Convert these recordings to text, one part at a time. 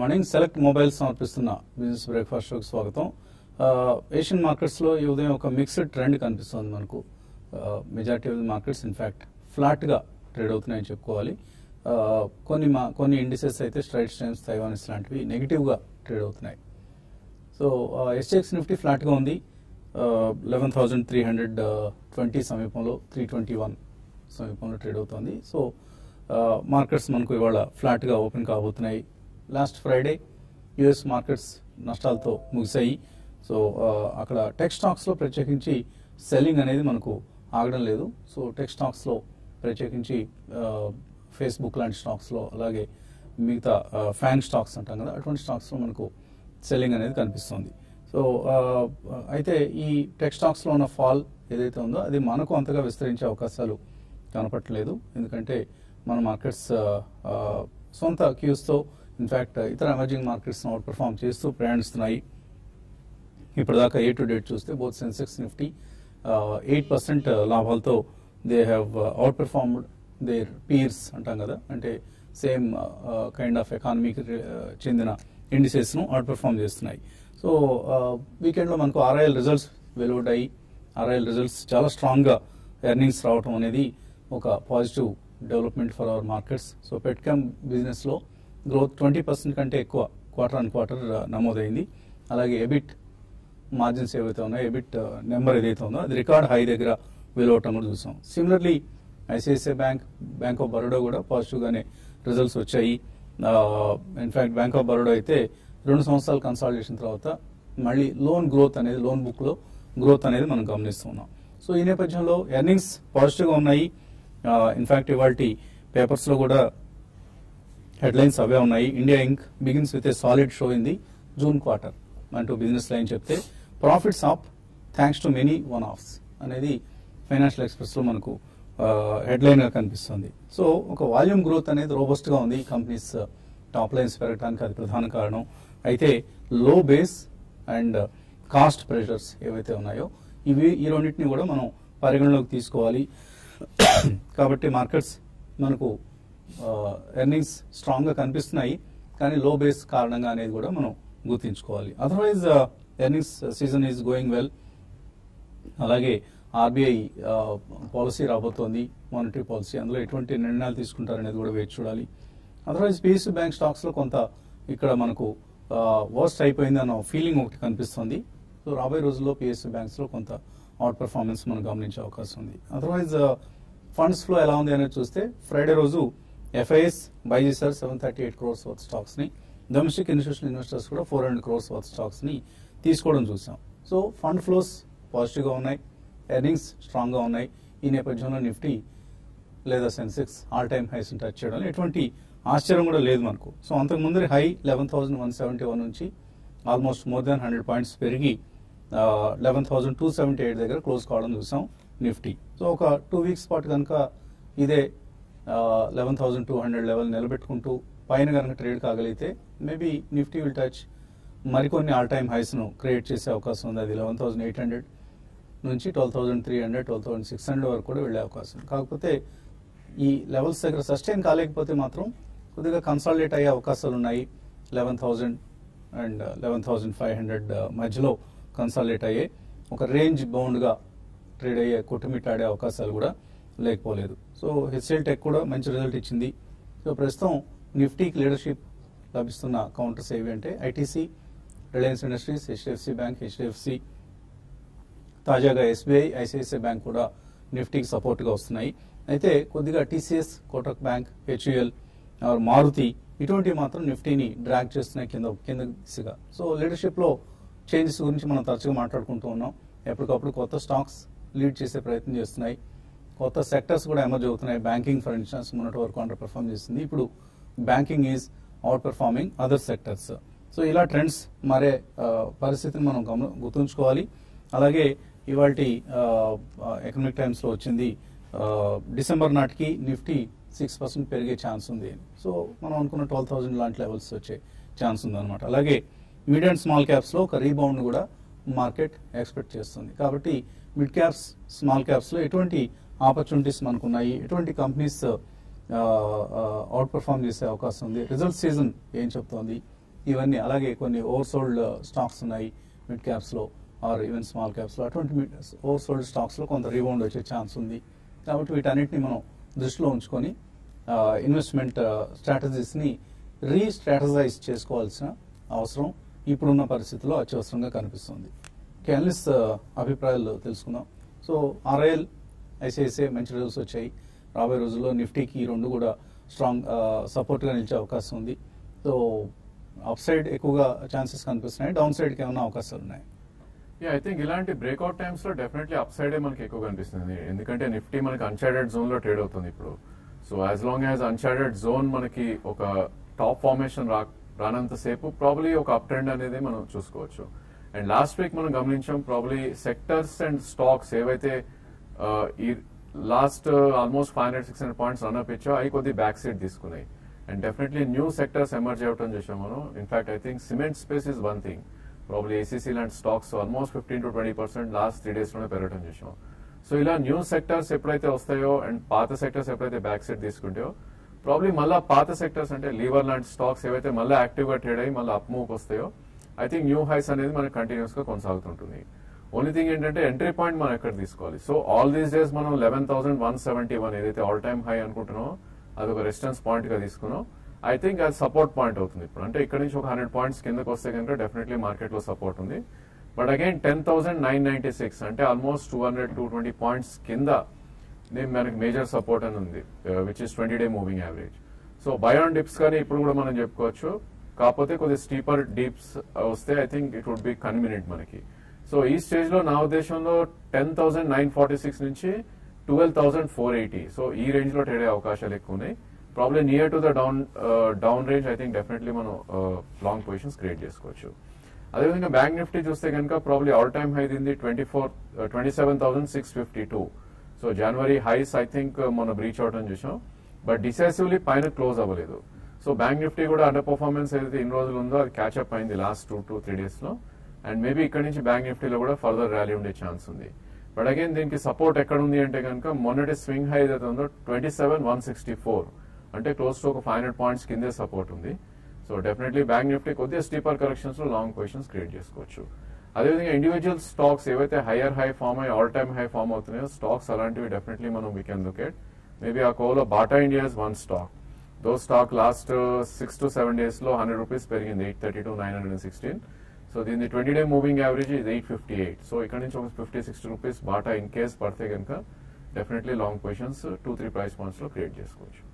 Morning select mobiles సమర్పిస్తున్న business breakfast షోకి స్వాగతం ఆ, ఏషియన్ మార్కెట్స్ లో ఈ ఉదయం ఒక మిక్స్డ్ ట్రెండ్ కనిపిస్తుంది మనకు majority of the markets in fact flat గా ట్రేడ్ అవుతున్నాయని చెప్పుకోవాలి ఆ, కొన్ని మా కొన్ని ఇండిసెస్ అయితే స్ట్రైట్ స్టైమ్స్ తైవానిస్ లాంటివి నెగిటివ్ గా ట్రేడ్ అవుతున్నాయి సో ఎస్ఎక్స్ నిఫ్టీ ఫ్లాట్ గా ఉంది eleven thousand three hundred twenty సమీపంలో త్రీ ట్వంటీ వన్ సమీపంలో ట్రేడ్ అవుతోంది సో మార్కెట్స్ మనకు ఇవాళ ఫ్లాట్ గా ఓపెన్ కాబోతున్నాయి లాస్ట్ ఫ్రైడే యుఎస్ మార్కెట్స్ నష్టాలతో ముగిశాయి సో అక్కడ టెక్ స్టాక్స్ లో ప్రత్యేకించి సెల్లింగ్ అనేది మనకు ఆగడం లేదు సో టెక్ స్టాక్స్ లో ప్రత్యేకించి ఫేస్బుక్ లాంటి స్టాక్స్ లో అలాగే మిగతా ఫ్యాన్ స్టాక్స్ అంటాం కదా అటువంటి స్టాక్స్ లో మనకు సెల్లింగ్ అనేది కనిపిస్తుంది సో ఆ, అయితే ఈ టెక్ స్టాక్స్ లో ఉన్న ఫాల్ ఏదైతే ఉందో అది మనకు అంతగా విస్తరించే అవకాశాలు కనపట్లేదు ఎందుకంటే మన మార్కెట్స్ సొంత క్యూస్ తో ఇన్ఫాక్ట్ ఇతర ఎమర్జింగ్ మార్కెట్స్ అవుట్ పర్ఫామ్ చేస్తూ ప్రయాణిస్తున్నాయి ఇప్పటిదాకా ఏ టు డేట్ చూస్తే both Sensex Nifty eight percent లాభాలతో they have outperformed their peers అంటాం కదా అంటే సేమ్ కైండ్ ఆఫ్ ఎకానమీకి చెందిన ఇండిసెస్ ను అవుట్ పెర్ఫార్మ్ చేస్తున్నాయి సో వీకెండ్ లో మనకు ఆర్ఐఎల్ రిజల్ట్స్ వెలువడ్డాయి ఆర్ఐఎల్ రిజల్ట్స్ చాలా స్ట్రాంగ్ గా ఎర్నింగ్స్ రావటం అనేది ఒక positive development for our markets so petchem business లో గ్రోత్ ట్వంటీ పర్సెంట్ కంటే ఎక్కువ క్వార్టర్ ఆన్ క్వార్టర్ నమోదైంది అలాగే ఎబిట్ మార్జిన్స్ ఏవైతే ఉన్నాయో ఎబిట్ నెంబర్ ఏదైతే ఉందో అది రికార్డ్ హై దగ్గర వెలువటం కూడా చూసాం similarly ICICI bank bank of Baroda కూడా పాజిటివ్ గానే రిజల్ట్స్ వచ్చాయి ఇన్ఫాక్ట్ బ్యాంక్ ఆఫ్ బరోడా అయితే రెండు సంవత్సరాల కన్సాలిడేషన్ తర్వాత మళ్ళీ లోన్ గ్రోత్ అనేది లోన్ బుక్ లో గ్రోత్ అనేది మనం గమనిస్తున్నాం సో ఈ నేపథ్యంలో ఎర్నింగ్స్ పాజిటివ్ గా ఉన్నాయి ఇన్ఫాక్ట్ ఇవాళ పేపర్స్ లో కూడా హెడ్లైన్స్ అవే ఉన్నాయి India Inc begins with a solid show in the June quarter అంటూ బిజినెస్ లైన్ చెప్తే profits up thanks to many one offs అనేది ఫైనాన్షియల్ ఎక్స్ప్రెస్ లో మనకు హెడ్లైన్ గా కనిపిస్తుంది సో ఒక వాల్యూమ్ గ్రోత్ అనేది రోబస్ట్ గా ఉంది కంపెనీస్ టాప్ లైన్స్ పెరగడానికి అది ప్రధాన కారణం అయితే లో బేస్ అండ్ కాస్ట్ ప్రెషర్స్ ఏవైతే ఉన్నాయో ఇవి ఈ రెండింటిని కూడా మనం పరిగణలోకి తీసుకోవాలి కాబట్టి మార్కెట్స్ మనకు ఎర్నింగ్స్ స్ట్రాంగ్ గా కనిపిస్తున్నాయి కానీ లో బేస్ కారణంగా అనేది కూడా మనం గుర్తించుకోవాలి otherwise earnings season is going well అలాగే ఆర్బీఐ పాలసీ రాబోతోంది మానిటరీ పాలసీ అందులో ఎటువంటి నిర్ణయాలు తీసుకుంటారనేది కూడా వేచి చూడాలి అదర్వైజ్ పిఎస్యూ బ్యాంక్ స్టాక్స్ లో కొంత ఇక్కడ మనకు వర్స్ట్ అయిపోయింది అన్న ఫీలింగ్ ఒకటి కనిపిస్తుంది సో రాబోయే రోజుల్లో పిఎస్యూ బ్యాంక్స్ లో కొంత అవుట్ పర్ఫార్మెన్స్ మనం గమనించే అవకాశం ఉంది అదర్వైజ్ ఫండ్స్ ఫ్లో ఎలా ఉంది అనేది చూస్తే ఫ్రైడే రోజు ఎఫ్ఐఎస్ బై చేశారు seven thirty eight crores worth stocks ని డొమెస్టిక్ ఇన్స్టిట్యూషనల్ ఇన్వెస్టర్స్ కూడా four hundred crores worth stocks ని తీసుకోవడం చూసాం సో ఫండ్ ఫ్లోస్ పాజిటివ్ గా ఉన్నాయి ఎర్నింగ్స్ స్ట్రాంగ్ గా ఉన్నాయి ఈ నేపథ్యంలో నిఫ్టీ లేదా Sensex all time highs touch చేయడం ఎటువంటి ఆశ్చర్యం కూడా లేదు మనకు సో అంతకు ముందు high eleven thousand one seventy one నుంచి almost more than hundred points పెరిగి eleven thousand two seventy eight దగ్గర క్లోజ్ కావడం చూసాం నిఫ్టీ సో ఒక టూ వీక్స్ పాటు కనుక ఇదే eleven thousand two hundred level నిలబెట్టుకుంటూ పైన కనుక ట్రేడ్ కాగలిగితే మేబీ నిఫ్టీ విల్ టచ్ మరికొన్ని ఆల్ టైమ్ హైస్ ను క్రియేట్ చేసే అవకాశం ఉంది అది లెవెన్ థౌసండ్ ఎయిట్ హండ్రెడ్ నుంచి twelve thousand three hundred twelve thousand six hundred వరకు కూడా వెళ్ళే అవకాశం ఉంది. కాకపోతే ఈ లెవెల్స్ దగ్గర సస్టైన్ కాలేకపోతే మాత్రం కొద్దిగా కన్సాలిడేట్ అయ్యే అవకాశాలు ఉన్నాయి eleven thousand and eleven thousand five hundred మధ్యలో కన్సాలిడేట్ అయ్యే ఒక రేంజ్ బౌండ్ గా ట్రేడ్ అయ్యే కొట్టుమిట్టాడే అవకాశాలు కూడా లేకపోలేదు సో హెచ్ఎల్ టెక్ కూడా మంచి రిజల్ట్ ఇచ్చింది సో ప్రస్తుతం నిఫ్టీకి లీడర్షిప్ లభిస్తున్న కౌంటర్స్ ఏవి అంటే ITC Reliance Industries HDFC bank HDFC తాజాగా ఎస్బీఐ ఐసిఐసిఐ బ్యాంక్ కూడా నిఫ్టీకి సపోర్ట్ గా వస్తున్నాయి అయితే కొద్దిగా TCS Kotak bank HUL Maruti ఇటువంటివి మాత్రం నిఫ్టీని డ్రాగ్ చేస్తున్నాయి కింద కింద దిశగా సో లీడర్షిప్ లో చేంజెస్ గురించి మనం తరచుగా మాట్లాడుకుంటూ ఉన్నాం ఎప్పటికప్పుడు కొత్త స్టాక్స్ లీడ్ చేసే ప్రయత్నం చేస్తున్నాయి కొత్త సెక్టర్స్ కూడా ఎమర్జ్ అవుతున్నాయి బ్యాంకింగ్ ఫర్ ఇన్స్టాన్స్ మొన్నటి వరకు అండర్ పెర్ఫార్మ్ చేస్తుంది ఇప్పుడు banking is outperforming other sectors so ఇలా ట్రెండ్స్ మారే ఆ, పరిస్థితిని మనం గమన గుర్తుంచుకోవాలి అలాగే ఇవాళ ఎకనామిక్ టైమ్స్ లో వచ్చింది ఆ, డిసెంబర్ నాటికి నిఫ్టీ సిక్స్ పర్సెంట్ పెరిగే ఛాన్స్ ఉంది అని. సో మనం అనుకున్న ట్వెల్వ్ థౌసండ్ లాంటి లెవెల్స్ వచ్చే ఛాన్స్ ఉంది అనమాట అలాగే మిడ్ అండ్ స్మాల్ క్యాప్స్ లో ఒక రీబౌండ్ కూడా మార్కెట్ ఎక్స్పెక్ట్ చేస్తుంది కాబట్టి మిడ్ క్యాప్స్ స్మాల్ క్యాప్స్ లో ఎటువంటి ఆపర్చునిటీస్ మనకు ఉన్నాయి ఎటువంటి కంపెనీస్ అవుట్ పర్ఫామ్ చేసే అవకాశం ఉంది రిజల్ట్ సీజన్ ఏం చెప్తోంది ఇవన్నీ అలాగే కొన్ని ఓవర్సోల్డ్ స్టాక్స్ ఉన్నాయి మిడ్ క్యాప్స్లో ఆర్ ఈవెన్ స్మాల్ క్యాప్స్లో అటువంటి మిడ్ ఓవర్సోల్డ్ స్టాక్స్లో కొంత రీబౌండ్ వచ్చే ఛాన్స్ ఉంది కాబట్టి వీటన్నిటిని మనం దృష్టిలో ఉంచుకొని ఇన్వెస్ట్మెంట్ స్ట్రాటజీస్ని రీస్ట్రాటజైజ్ చేసుకోవాల్సిన అవసరం ఇప్పుడున్న పరిస్థితిలో అత్యవసరంగా కనిపిస్తుంది కెనలిస్ అభిప్రాయాలు తెలుసుకుందాం సో ఆర్ఐఎల్ ఐసిఐసిఐ మంచి రిజల్ట్స్ వచ్చాయి రాబోయే రోజుల్లో నిఫ్టీకి ఈ రెండు కూడా స్ట్రాంగ్ సపోర్ట్గా నిలిచే అవకాశం ఉంది సో అప్ సైడ్ ఎక్కువగా ఛాన్సెస్ కనిపిస్తున్నాయి డౌన్ సైడ్కి ఏమైనా అవకాశాలు ఉన్నాయి ఐ థింక్ ఇలాంటి బ్రేక్అవుట్ టైమ్స్ లో డెఫినెట్లీ అప్ సైడే మనకి ఎక్కువ కనిపిస్తుంది ఎందుకంటే నిఫ్టీ మనకి అన్షాడెడ్ జోన్ లో ట్రేడ్ అవుతుంది ఇప్పుడు సో యాజ్ లాంగ్ యాజ్ అన్షాడెడ్ జోన్ మనకి ఒక టాప్ ఫార్మేషన్ రా రానంత సేపు ప్రాబ్లీ ఒక అప్ ట్రెండ్ అనేది మనం చూసుకోవచ్చు అండ్ లాస్ట్ వీక్ మనం గమనించాం ప్రాబ్లీ సెక్టర్స్ అండ్ స్టాక్స్ ఏవైతే ఆ, ఈ last almost five hundred six hundred points run up ఇచ్చో అవి కొద్ది బ్యాక్ సైడ్ తీసుకున్నాయి and definitely new sectors emerge అవ్వటం చేసాం మనం in fact I think cement space is one thing probably ACC లాంటి stocks almost fifteen to twenty percent last three days లోనే పెరగడం చేసాం సో ఇలా న్యూ సెక్టర్స్ ఎప్పుడైతే వస్తాయో అండ్ పాత సెక్టర్స్ ఎప్పుడైతే బ్యాక్ సైడ్ తీసుకుంటాయో ప్రాబ్లీ మళ్ళీ పాత సెక్టర్స్ అంటే లీవర్ లాంటి స్టాక్స్ ఏవైతే మళ్ళీ యాక్టివ్ గా ట్రేడ్ అయ్యి మళ్ళీ అప్ మూవ్ వస్తాయో ఐ థింక్ న్యూ హైస్ అనేది మనకి కంటిన్యూస్ గా కొనసాగుతుంటుంది ఓన్లీ థింగ్ ఏంటంటే ఎంట్రీ పాయింట్ మనం ఎక్కడ తీసుకోవాలి సో ఆల్ దీస్ డేస్ మనం eleven thousand one seventy one ఏదైతే ఆల్ టైమ్ హై అనుకుంటున్నామో అది ఒక రెసిస్టెన్స్ పాయింట్ గా తీసుకున్నాం ఐ థింక్ అది సపోర్ట్ పాయింట్ అవుతుంది ఇప్పుడు అంటే ఇక్కడ నుంచి ఒక హండ్రెడ్ పాయింట్స్ కిందకి వస్తే కనుక డెఫినెట్లీ మార్కెట్ లో సపోర్ట్ ఉంది but again ten thousand nine ninety six అంటే almost two hundred two twenty points కింద నేను మనకి మేజర్ సపోర్ట్ అని ఉంది which is twenty day moving average so buy on dips కానీ ఇప్పుడు కూడా మనం చెప్పుకోవచ్చు కాకపోతే కొద్ది స్టీపర్ డిప్స్ వస్తే I think it would be convenient మనకి సో ఈ స్టేజ్ లో నా ఉద్దేశంలో ten thousand nine forty six నుంచి twelve thousand four eighty so ఈ రేంజ్ లో ట్రేడ్ అయ్యే అవకాశాలు ఎక్కువ ఉన్నాయి probably near to the down down range I think definitely మనం లాంగ్ పొజిషన్స్ క్రియేట్ చేసుకోవచ్చు అదేవిధంగా బ్యాంక్ నిఫ్టీ చూస్తే కనుక ప్రాబ్లీ ఆల్ టైమ్ హై దింది twenty four twenty seven thousand six fifty two so January highs I think మనం reach అవటం చూసాం but decisively పైన క్లోజ్ అవ్వలేదు సో బ్యాంక్ నిఫ్టీ కూడా అండర్ పర్ఫార్మెన్స్ ఏదైతే ఇన్ని రోజులు ఉందో అది క్యాచ్అప్ అయింది last two two three days లో అండ్ మేబీ ఇక్కడ నుంచి బ్యాంక్ నిఫ్టీలో కూడా ఫర్దర్ ర్యాలీ ఉండే ఛాన్స్ ఉంది బట్ అగైన్ దీనికి సపోర్ట్ ఎక్కడ ఉంది అంటే కనుక మొన్నటి స్వింగ్ హై ఏదైతే ఉందో twenty seven one sixty four అంటే క్లోజ్ టు ఒక ఫైవ్ హండ్రెడ్ పాయింట్స్ కిందే సపోర్ట్ ఉంది సో డెఫినెట్లీ బ్యాంక్ నిఫ్టీ కొద్దిగా స్టీపర్ కరెక్షన్స్ లో లాంగ్ పొజిషన్స్ క్రియేట్ చేసుకోవచ్చు అదేవిధంగా ఇండివిజువల్ స్టాక్స్ ఏవైతే హైయర్ హై ఫామ్ అయ్యి ఆల్ టైమ్ హై ఫామ్ అవుతున్నాయో స్టాక్స్ అలాంటివి డెఫినెట్లీ మనం we can look at maybe uh కోలో Bata India is one stock though stock last six to seven days లో hundred rupees పెరిగింది eight thirty to nine hundred sixteen so దీని twenty day moving average ఇది eight fifty eight so ఇక్కడ నుంచి ఒక fifty sixty rupees Bata in case పడితే కనుక definitely long positions two three price points లో క్రియేట్ చేసుకోవచ్చు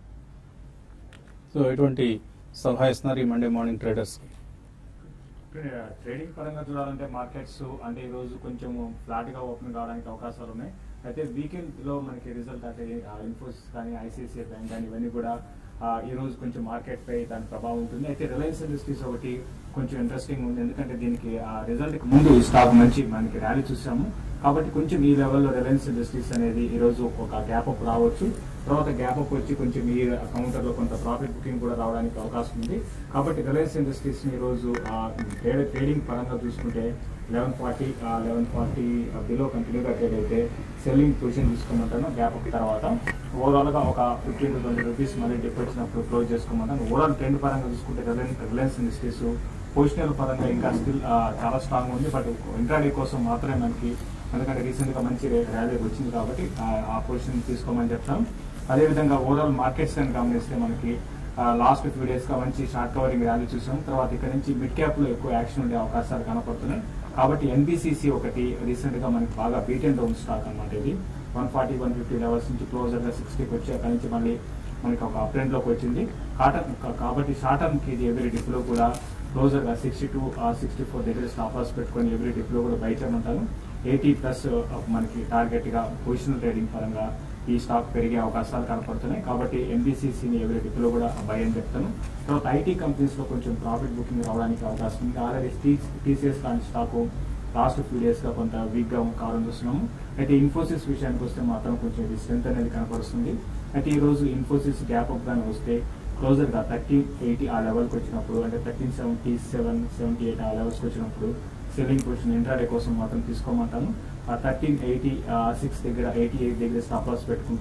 సో ఎటువంటి సలహా ఇస్తున్నారు ఈ మండే మార్నింగ్ ట్రేడర్స్ ట్రేడింగ్ పరంగా చూడాలంటే మార్కెట్స్ అంటే ఈ రోజు కొంచెం ఫ్లాట్ గా ఓపెన్ కావడానికి అవకాశాలు ఉన్నాయి అయితే వీకెండ్ లో మనకి రిజల్ట్ అంటే ఇన్ఫోసిస్ కానీ ఐసిఐసిఐ బ్యాంక్ కానీ ఇవన్నీ కూడా ఆ, ఈ రోజు కొంచెం మార్కెట్ పై దాని ప్రభావం ఉంటుంది అయితే రిలయన్స్ ఇండస్ట్రీస్ ఒకటి కొంచెం ఇంట్రెస్టింగ్ ఉంది ఎందుకంటే దీనికి ఆ రిజల్ట్ కి ముందు ఈ స్టాక్ మంచి మనకి ర్యాలీ చూసాము కాబట్టి కొంచెం ఈ లెవెల్లో రిలయన్స్ ఇండస్ట్రీస్ అనేది ఈ రోజు ఒక గ్యాప్ అప్ రావచ్చు తర్వాత గ్యాప్ అప్ వచ్చి కొంచెం ఈ కౌంటర్ లో కొంత ప్రాఫిట్ బుకింగ్ కూడా రావడానికి అవకాశం ఉంది కాబట్టి రిలయన్స్ ఇండస్ట్రీస్ ని ఈ రోజు ఆ, ట్రేడ్ ట్రేడింగ్ పరంగా చూసుకుంటే eleven forty eleven forty below కంటిన్యూగా ట్రేడ్ అయితే సెల్లింగ్ పొజిషన్ తీసుకోమంటాను గ్యాప్ అప్ తర్వాత ఓవరాల్ గా ఒక ఫిఫ్టీన్ టు ట్వంటీ రూపీస్ మళ్ళీ డిప్ వచ్చినప్పుడు క్లోజ్ చేసుకోమంటాను ఓవరాల్ ట్రెండ్ పరంగా చూసుకుంటే రిలయన్స్ రిలయన్స్ ఇండస్ట్రీస్ పొజిషనల్ పరంగా ఇంకా స్టిల్ చాలా స్ట్రాంగ్ ఉంది బట్ ఇంట్రాడే కోసం మాత్రమే మనకి ఎందుకంటే రీసెంట్ గా మంచి ర్యాలీ వచ్చింది కాబట్టి ఆ- ఆ పొజిషన్ తీసుకోమని చెప్తాం అదేవిధంగా ఓవరాల్ మార్కెట్స్ అని గమనిస్తే మనకి లాస్ట్ ఫ్యూ డేస్ గా మంచి షార్ట్ కవరింగ్ ర్యాలీ చూసాం తర్వాత ఇక్కడ నుంచి మిడ్ క్యాప్ లో ఎక్కువ యాక్షన్ ఉండే అవకాశాలు కనపడుతున్నాయి కాబట్టి ఎన్బిసిసి ఒకటి రీసెంట్ గా మనకి బాగా బీట్ అండ్ డౌన్ స్టాక్ అన్నమాట ఇది one forty one fifty levels నుంచి క్లోజర్ గా సిక్స్టీకి వచ్చి అక్కడి నుంచి మళ్ళీ మనకి ఒక అప్ ట్రెండ్ లోకి వచ్చింది కాటన్ కా- కాబట్టి షార్ట్ టర్మ్ కి ఇది ఎవరి డిప్ లో కూడా క్లోజర్ గా సిక్స్టీ టూ సిక్స్టీ ఫోర్ దగ్గర స్టాప్ లాస్ పెట్టుకొని ఎవరి డిప్ లో కూడా బై చేయమంటారు ఎయిటీ ప్లస్ మనకి టార్గెట్ గా పొజిషనల్ ట్రేడింగ్ పరంగా ఈ స్టాక్ పెరిగే అవకాశాలు కనపడుతున్నాయి కాబట్టి ఎన్బిసిసిని ఎవరి డిప్లో కూడా బై అని చెప్తాను తర్వాత ఐటీ కంపెనీస్ లో కొంచెం ప్రాఫిట్ బుకింగ్ రావడానికి అవకాశం ఉంది ఆల్రెడీ టీసీఎస్ లాంటి స్టాక్ లాస్ట్ ఫ్యూ డేస్ గా కొంత వీక్ గా కావడం చూస్తున్నాము అయితే ఇన్ఫోసిస్ విషయానికి వస్తే మాత్రం కొంచెం ఇది స్ట్రెంత్ అనేది కనపడుతుంది అయితే ఈ రోజు ఇన్ఫోసిస్ గ్యాప్ అప్ గానీ వస్తే క్లోజర్ గా థర్టీన్ ఎయిటీ ఆ లెవెల్కి వచ్చినప్పుడు అంటే thirteen seventy seven seventy eight ఆ లెవెల్స్కి వచ్చినప్పుడు సెల్లింగ్ పొజిషన్ ఇంట్రాడే కోసం మాత్రం తీసుకోమంటాను ఆ థర్టీన్ ఎయిటీ సిక్స్ దగ్గర ఎయిటీ ఎయిట్ దగ్గర స్టాప్ లాస్ పెట్టుకుంటే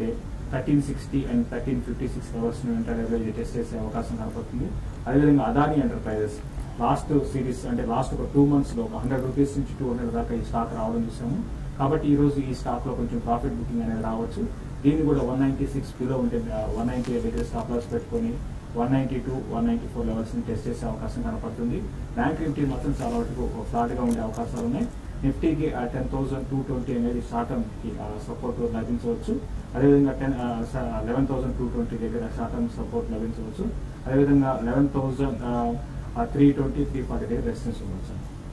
thirteen sixty and thirteen fifty six levels inter average test చేసే అవకాశం కనపడుతుంది అదేవిధంగా అదాని ఎంటర్ప్రైజెస్ లాస్ట్ సిరీస్ అంటే లాస్ట్ ఒక టూ మంత్స్ లో ఒక హండ్రెడ్ రూపీస్ నుంచి టూ హండ్రెడ్ దాకా ఈ స్టాక్ రావడం చూసాము కాబట్టి ఈ రోజు ఈ స్టాక్ లో కొంచెం ప్రాఫిట్ బుకింగ్ అనేది రావచ్చు దీన్ని కూడా వన్ నైన్టీ సిక్స్ బిలో ఉంటే వన్ నైన్టీ ఎయిట్ దగ్గర స్టాప్ లాస్ పెట్టుకొని one ninety two one ninety four levels ని టెస్ట్ చేసే అవకాశం కనపడుతుంది బ్యాంక్ నిఫ్టీ మాత్రం చాలా వరకు ఫ్లాట్ గా ఉండే అవకాశాలు ఉన్నాయి నిఫ్టీకి టెన్ థౌసండ్ టూ ట్వంటీ అనేది షార్ట్ టర్మ్ కి సపోర్ట్ లభించవచ్చు అదేవిధంగా ten eleven thousand two twenty దగ్గర షార్ట్ టర్మ్ సపోర్ట్ లభించవచ్చు అదేవిధంగా eleven thousand three twenty three forty దగ్గర రెసిస్టెన్స్ ఉండొచ్చు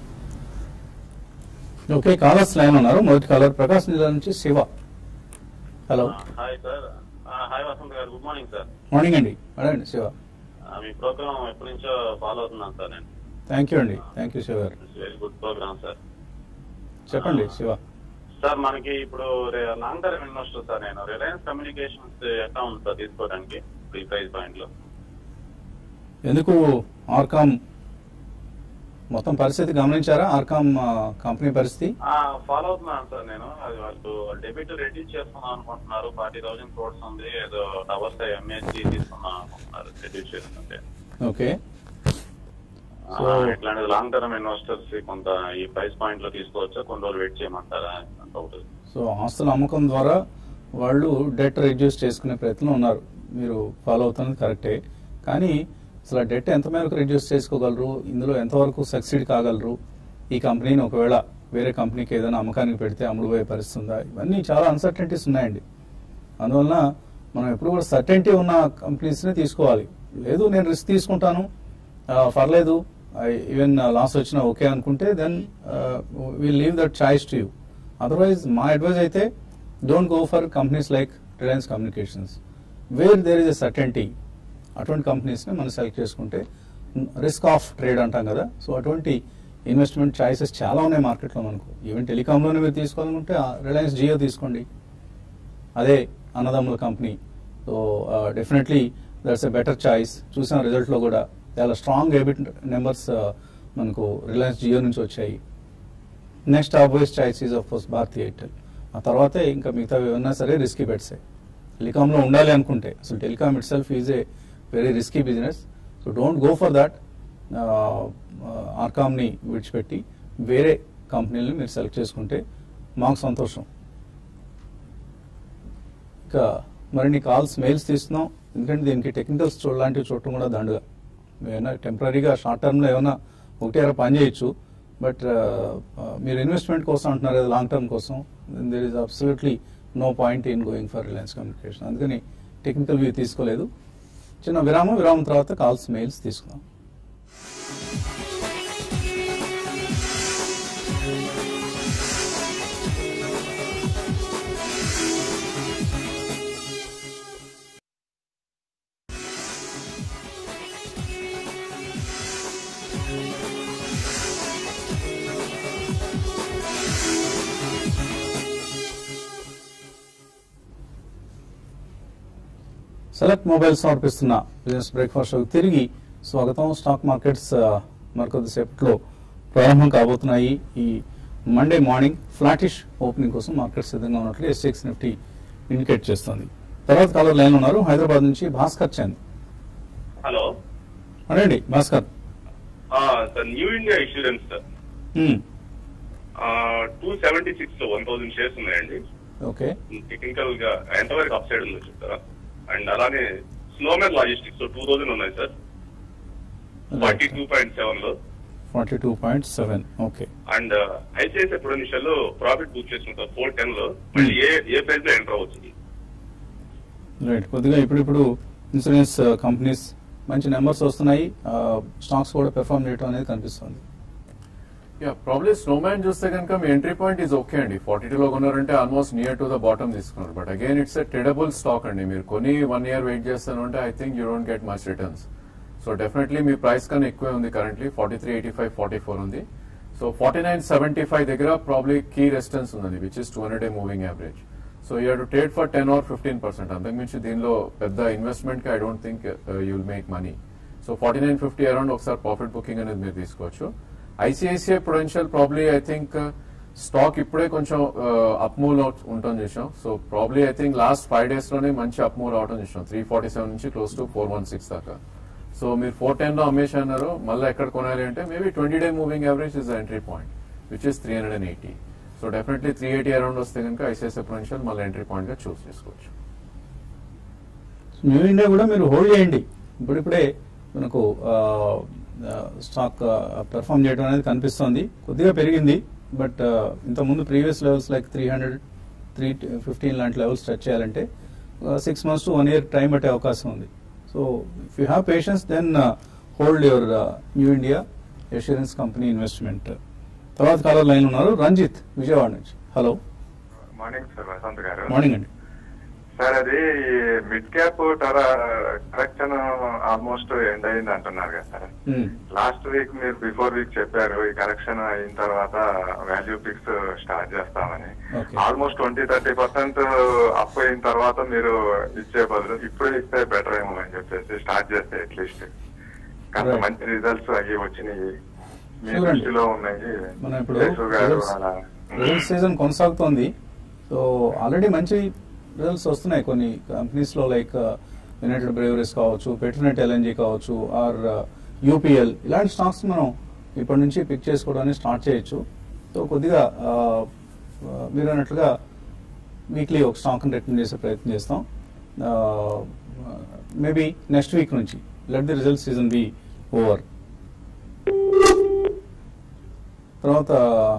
ఓకే కాలర్స్ లైన్ ఉన్నారు మొదటి కాలర్ ప్రకాశం జిల్లా నుంచి Siva hello hi sir hi Vasanth గారు గుడ్ మార్నింగ్ సార్ మార్నింగ్ అండి అడగండి శివ మీ ప్రోగ్రామ్ ఎప్పటి నుంచో ఫాలో అవుతున్నాను సార్ నేను థ్యాంక్ యూ అండి థ్యాంక్ యూ శివ గారు it's very good program sir చెప్పండి శివ సార్ మనకి ఇప్పుడు లాంగ్ టర్మ్ ఇన్వెస్టర్ సార్ నేను రిలయన్స్ కమ్యూనికేషన్స్ ఎట్లా ఉంది సార్ తీసుకోవడానికి ఈ ప్రైస్ పాయింట్ లో ఎందుకు ఆర్కామ్ మొత్తం పరిస్థితి గమనించారా ఆర్కామ్ ఆ, కంపెనీ పరిస్థితి ఫాలో అవుతున్నాను సార్ నేను అది వాళ్ళు డెబిట్ రెడ్యూస్ చేస్తున్నాం అనుకుంటున్నారు ఫార్టీ థౌసండ్ క్రోడ్స్ ఉంది ఏదో టవర్స్ ఎంఎస్సి తీసుకున్నాం అనుకుంటున్నారు రెడ్యూస్ చేస్తుంటే ఓకే ఆ, So- ఇట్లాంటి లాంగ్ టర్మ్ ఇన్వెస్టర్స్ కొంత ఈ ప్రైస్ పాయింట్ లో తీసుకోవచ్చా కొన్ని రోజులు వెయిట్ చేయమంటారా అంత ఒకటి సో ఆస్తుల అమ్మకం ద్వారా వాళ్ళు డెట్ రెడ్యూస్ చేసుకునే ప్రయత్నం ఉన్నారు మీరు ఫాలో అవుతున్నది కరెక్టే కానీ అసలు ఆ డెట్ ఎంత మేరకు రెడ్యూస్ చేసుకోగలరు ఇందులో ఎంతవరకు సక్సీడ్ కాగలరు ఈ కంపెనీని ఒకవేళ వేరే కంపెనీకి ఏదైనా అమ్మకానికి పెడితే అమ్ముడు పోయే పరిస్థితి ఉందా ఇవన్నీ చాలా అన్సర్టనిటీస్ ఉన్నాయండి అందువలన మనం ఎప్పుడు కూడా సర్టెంటీ ఉన్న కంపెనీస్ని తీసుకోవాలి లేదు నేను రిస్క్ తీసుకుంటాను ఆ, పర్లేదు ఈవెన్ లాస్ వచ్చినా ఓకే అనుకుంటే then will leave that choice to you otherwise మా అడ్వైజ్ అయితే don't go for companies like Reliance Communications where there is a certainty అటువంటి కంపెనీస్ని మనం సెలెక్ట్ చేసుకుంటే రిస్క్ ఆఫ్ ట్రేడ్ అంటాం కదా సో అటువంటి ఇన్వెస్ట్మెంట్ చాయిసెస్ చాలా ఉన్నాయి మార్కెట్లో మనకు ఈవెన్ టెలికాంలోనే మీరు తీసుకోవాలనుకుంటే రిలయన్స్ జియో తీసుకోండి అదే అన్నదమ్ముల company so definitely that's a better choice చూసిన రిజల్ట్లో కూడా చాలా స్ట్రాంగ్ డెబిట్ నెంబర్స్ మనకు రిలయన్స్ జియో నుంచి వచ్చాయి next obvious choice is of course Bharti Airtel ఆ తర్వాతే ఇంకా మిగతా ఏమన్నా సరే రిస్కీ బెట్సే టెలికాంలో ఉండాలి అనుకుంటే అసలు telecom itself is a very risky business so don't go for that ఆర్కామ్ని విడిచిపెట్టి వేరే కంపెనీలను మీరు సెలెక్ట్ చేసుకుంటే మాకు సంతోషం ఇంకా మరిన్ని కాల్స్ మెయిల్స్ తీస్తున్నాం ఎందుకంటే దీనికి టెక్నికల్స్ చూడలాంటివి చూడటం కూడా దండుగా ఏమైనా టెంపరీగా షార్ట్ టర్మ్లో ఏమైనా ఒకటి అర పని చేయొచ్చు బట్ మీరు ఇన్వెస్ట్మెంట్ కోసం అంటున్నారు కదా లాంగ్ టర్మ్ కోసం there is absolutely no point in going for Reliance Communication అందుకని టెక్నికల్ వ్యూ తీసుకోలేదు చిన్న విరామం విరామం తర్వాత కాల్స్ మెయిల్స్ తీసుకుందాం సెలెక్ట్ మొబైల్స్ సమర్పిస్తున్న బిజినెస్ బ్రేక్ఫాస్ట్ షోకి తిరిగి స్వాగతం స్టాక్ మార్కెట్స్ ఆ, మరికొద్దిసేపట్లో ప్రారంభం కాబోతున్నాయి ఈ మండే మార్నింగ్ ఫ్లాటిష్ ఓపెనింగ్ కోసం మార్కెట్ సిద్ధంగా ఉన్నట్లు ఎస్ఎక్స్ నిఫ్టీ ఇండికేట్ చేస్తోంది తర్వాత కాలర్ లైన్ ఉన్నారు హైదరాబాద్ నుంచి భాస్కర్ చంద్ హలో అడండి Bhaskar sir New India insurance sir hmm, two seventy six లో వన్ థౌసండ్ షేర్స్ ఉన్నాయండి ఓకే టెక్నికల్ గా ఎంతవరకు అప్ సైడ్ ఉందో చెప్తారా అండ్ అలానే స్నోమెన్ లాజిస్టిక్స్ టూ థౌసండ్ ఉన్నాయి sir forty two point seven లో forty two point seven okay and ICICI Prudential లో ప్రాఫిట్ బుక్ చేసుకుంటారు ఫోర్ టెన్ లో మళ్ళీ ఏ ఏ ప్రైస్ లో ఎంటర్ అవ్వచ్చు రైట్ కొద్దిగా ఇప్పుడిప్పుడు ఇన్సూరెన్స్ కంపెనీస్ మంచి నెంబర్స్ వస్తున్నాయి స్టాక్స్ కూడా పెర్ఫామ్ చేయడం అనేది కనిపిస్తుంది యా ప్రాబ్లీ స్నోమ్యాన్ చూస్తే కనుక మీ ఎంట్రీ పాయింట్ ఈజ్ ఓకే అండి ఫార్టీ టూ లో కొన్నారంటే almost near to the bottom తీసుకున్నారు but again it's a tradable stock అండి మీరు కొని వన్ ఇయర్ వెయిట్ చేస్తాను అంటే I think you don't get much returns so definitely మీ ప్రైస్ కన్నా ఎక్కువే ఉంది currently forty three eighty five forty four ఉంది so forty nine seventy five దగ్గర ప్రాబ్లీ కీ రెసిస్టెన్స్ ఉంది which is two hundred a moving average so you to trade for ten or fifteen percent అంతకుమించి దీనిలో పెద్ద investment కి I don't think you will make money so forty nine fifty around ఒకసారి profit booking అనేది మీరు తీసుకోవచ్చు ICICI potential probably I think stock ఇప్పుడే కొంచెం అప్ మూవ్ లో ఉంటుంది చూసాం so probably I think last five days లోనే మంచి అప్ మూవ్ రావడం చూసాం త్రీ ఫార్టీ సెవెన్ నుంచి close to four one six దాకా సో మీరు ఫోర్ టెన్ లో అమ్మేసి అన్నారు మళ్ళీ ఎక్కడ కొనాలి అంటే maybe twenty day moving average is entry point which is three hundred and eighty so definitely three eighty around వస్తే కనుక ఐసిఐసిఐ పొటెన్షియల్ మళ్ళీ ఎంట్రీ పాయింట్ గా చూస్ చేసుకోవచ్చు న్యూ ఇండియా కూడా మీరు హోల్డ్ చేయండి ఇప్పుడిప్పుడే మనకు స్టాక్ పెర్ఫామ్ చేయడం అనేది కనిపిస్తోంది కొద్దిగా పెరిగింది బట్ ఇంతకుముందు previous levels like three hundred three fifteen లాంటి లెవెల్స్ టచ్ చేయాలంటే six months to one year time పట్టే అవకాశం ఉంది so if you have patience then hold your New India assurance company investment తర్వాత కాలర్ లైన్ ఉన్నారు రంజిత్ విజయవాడ నుంచి hello morning sir Vasant గారు morning అండి సార్ అది mid cap correction almost end అయింది అంటున్నారు కదా సార్ Hmm. లాస్ట్ వీక్ మీరు బిఫోర్ వీక్ చెప్పారు ఈ కరెక్షన్ అయిన తర్వాత వాల్యూ పిక్స్ స్టార్ట్ చేస్తామని Okay. Almost twenty thirty percent up అయిన తర్వాత మీరు ఇచ్చే బదులు ఇప్పుడు ఇస్తే బెటర్ ఏమో అని చెప్పేసి స్టార్ట్ చేస్తే అట్లీస్ట్ కాస్త Right. మంచి రిజల్ట్స్ అవి వచ్చినాయి మీ చూడండి. దృష్టిలో ఉన్నాయి మనం ఇప్పుడు యేసు గారు రిజల్ట్స్ అలా రిజల్ట్స్ సీజన్ కొనసాగుతోంది సో ఆల్రెడీ మంచి రిజల్ట్స్ వస్తున్నాయి కొన్ని కంపెనీస్ లో లైక్ యునైటెడ్ బ్రేవరీస్ కావచ్చు పెట్రోనెట్ ఎల్ఎన్జీ కావచ్చు ఆర్ యూపీఎల్ ఇలాంటి స్టాక్స్ మనం ఇప్పటి నుంచి పిక్ చేసుకోవడానికి స్టార్ట్ చేయొచ్చు సో కొద్దిగా ఆ, ఆ, మీరు అన్నట్లుగా వీక్లీ ఒక స్టాక్ రిటర్న్ చేసే ప్రయత్నం చేస్తాం మేబీ నెక్స్ట్ వీక్ నుంచి let the result season be over తర్వాత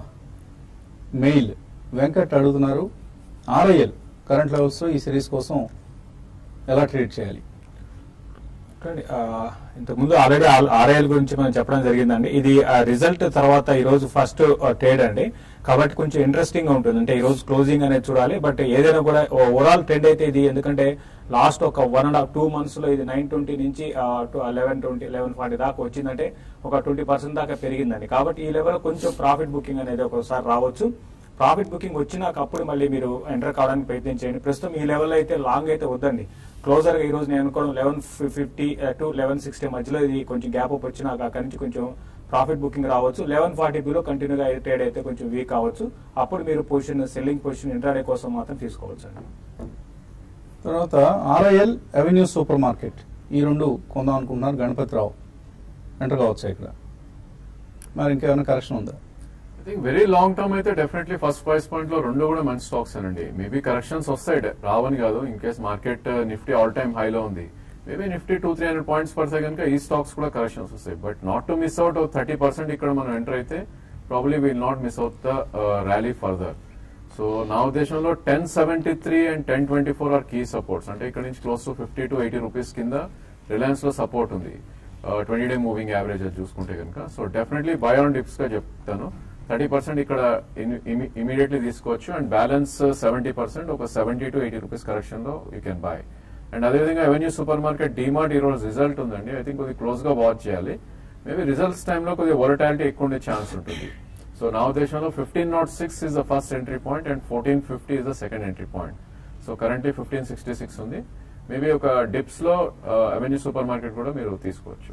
మెయిల్ వెంకట్ అడుగుతున్నారు ఆర్ఐఎల్ కరెంట్ లెవెల్స్ ఈ సిరీస్ కోసం ఎలా ట్రీట్ చేయాలి చూడండి, ఆ, ఇంతకుముందు ఆల్రెడీ ఆర్ఐఎల్ గురించి మనం చెప్పడం జరిగిందండి ఇది రిజల్ట్ తర్వాత ఈ రోజు ఫస్ట్ ట్రేడ్ అండి కాబట్టి కొంచెం ఇంట్రెస్టింగ్ గా ఉంటుంది అంటే ఈ రోజు క్లోజింగ్ అనేది చూడాలి బట్ ఏదైనా కూడా ఓవరాల్ ట్రెండ్ అయితే ఇది ఎందుకంటే లాస్ట్ ఒక one and half two months లో ఇది నైన్ ట్వంటీ నుంచి లెవెన్ ట్వంటీ లెవెన్ ఫార్టీ దాకా వచ్చిందంటే ఒక ట్వంటీ పర్సెంట్ దాకా పెరిగిందండి కాబట్టి ఈ లెవెల్ కొంచెం ప్రాఫిట్ బుకింగ్ అనేది ఒకసారి రావచ్చు ప్రాఫిట్ బుకింగ్ వచ్చినాక అప్పుడు మళ్ళీ మీరు ఎంటర్ కావడానికి ప్రయత్నం చేయండి ప్రస్తుతం ఈ లెవెల్ అయితే లాంగ్ అయితే వద్దండి క్లోజర్ గా ఈ రోజు నేను అనుకోవడం eleven fifty to eleven sixty మధ్యలో ఇది కొంచెం గ్యాప్ అప్ వచ్చినాక అక్కడి నుంచి కొంచెం ప్రాఫిట్ బుకింగ్ రావచ్చు లెవెన్ ఫార్టీ బిలో కంటిన్యూగా ట్రేడ్ అయితే కొంచెం వీక్ అవ్వచ్చు అప్పుడు మీరు పొజిషన్ సెల్లింగ్ పొజిషన్ ఇంట్రాడే కోసం మాత్రం తీసుకోవచ్చు అండి తర్వాత ఆర్ఐఎల్ అవెన్యూ సూపర్ మార్కెట్ ఈ రెండు కొందాం అనుకుంటున్నారు గణపతిరావు ఎంటర్ కావచ్చు ఇక్కడ మరి ఇంకేమైనా కరెక్షన్ ఉందా I think very long term అయితే డెఫినెట్లీ ఫస్ట్ ప్రైస్ పాయింట్ లో రెండు కూడా మంచి స్టాక్స్ అండి మేబీ కరెక్షన్స్ వస్తాయి డే- రావని కాదు in case market Nifty all time హైలో ఉంది maybe Nifty two three hundred points పడితే కనుక ఈ స్టాక్స్ కూడా కరెక్షన్స్ వస్తాయి but not to miss out thirty percent ఇక్కడ మనం ఎంటర్ అయితే probably will not miss out the rally further so నా ఉద్దేశంలో ten seventy three and ten twenty four are key supports అంటే ఇక్కడ నుంచి close to fifty to eighty rupees కింద Reliance లో సపోర్ట్ ఉంది ట్వంటీ డే మూవింగ్ యావరేజ్ అది చూసుకుంటే కనుక so definitely buy on dips గా చెప్తాను థర్టీ పర్సెంట్ ఇక్కడ ఇమీడియట్లీ తీసుకోవచ్చు అండ్ బ్యాలెన్స్ సెవెంటీ పర్సెంట్ ఒక seventy to eighty rupees correction లో యూ కెన్ బై అండ్ అదేవిధంగా అవెన్యూ సూపర్ మార్కెట్ డిమార్ట్ ఈ రోజు రిజల్ట్ ఉందండి ఐ థింక్ కొద్దిగా క్లోజ్ గా వాచ్ చేయాలి మేబీ రిజల్ట్స్ టైంలో కొద్దిగా వొలటాలిటీ ఎక్కువ ఉండే ఛాన్స్ ఉంటుంది సో నా ఉద్దేశంలో fifteen naught six is the first entry point and fourteen fifty is the second entry point so currently fifteen sixty six ఉంది మేబీ ఒక డిప్స్ లో అవెన్యూ సూపర్ మార్కెట్ కూడా మీరు తీసుకోవచ్చు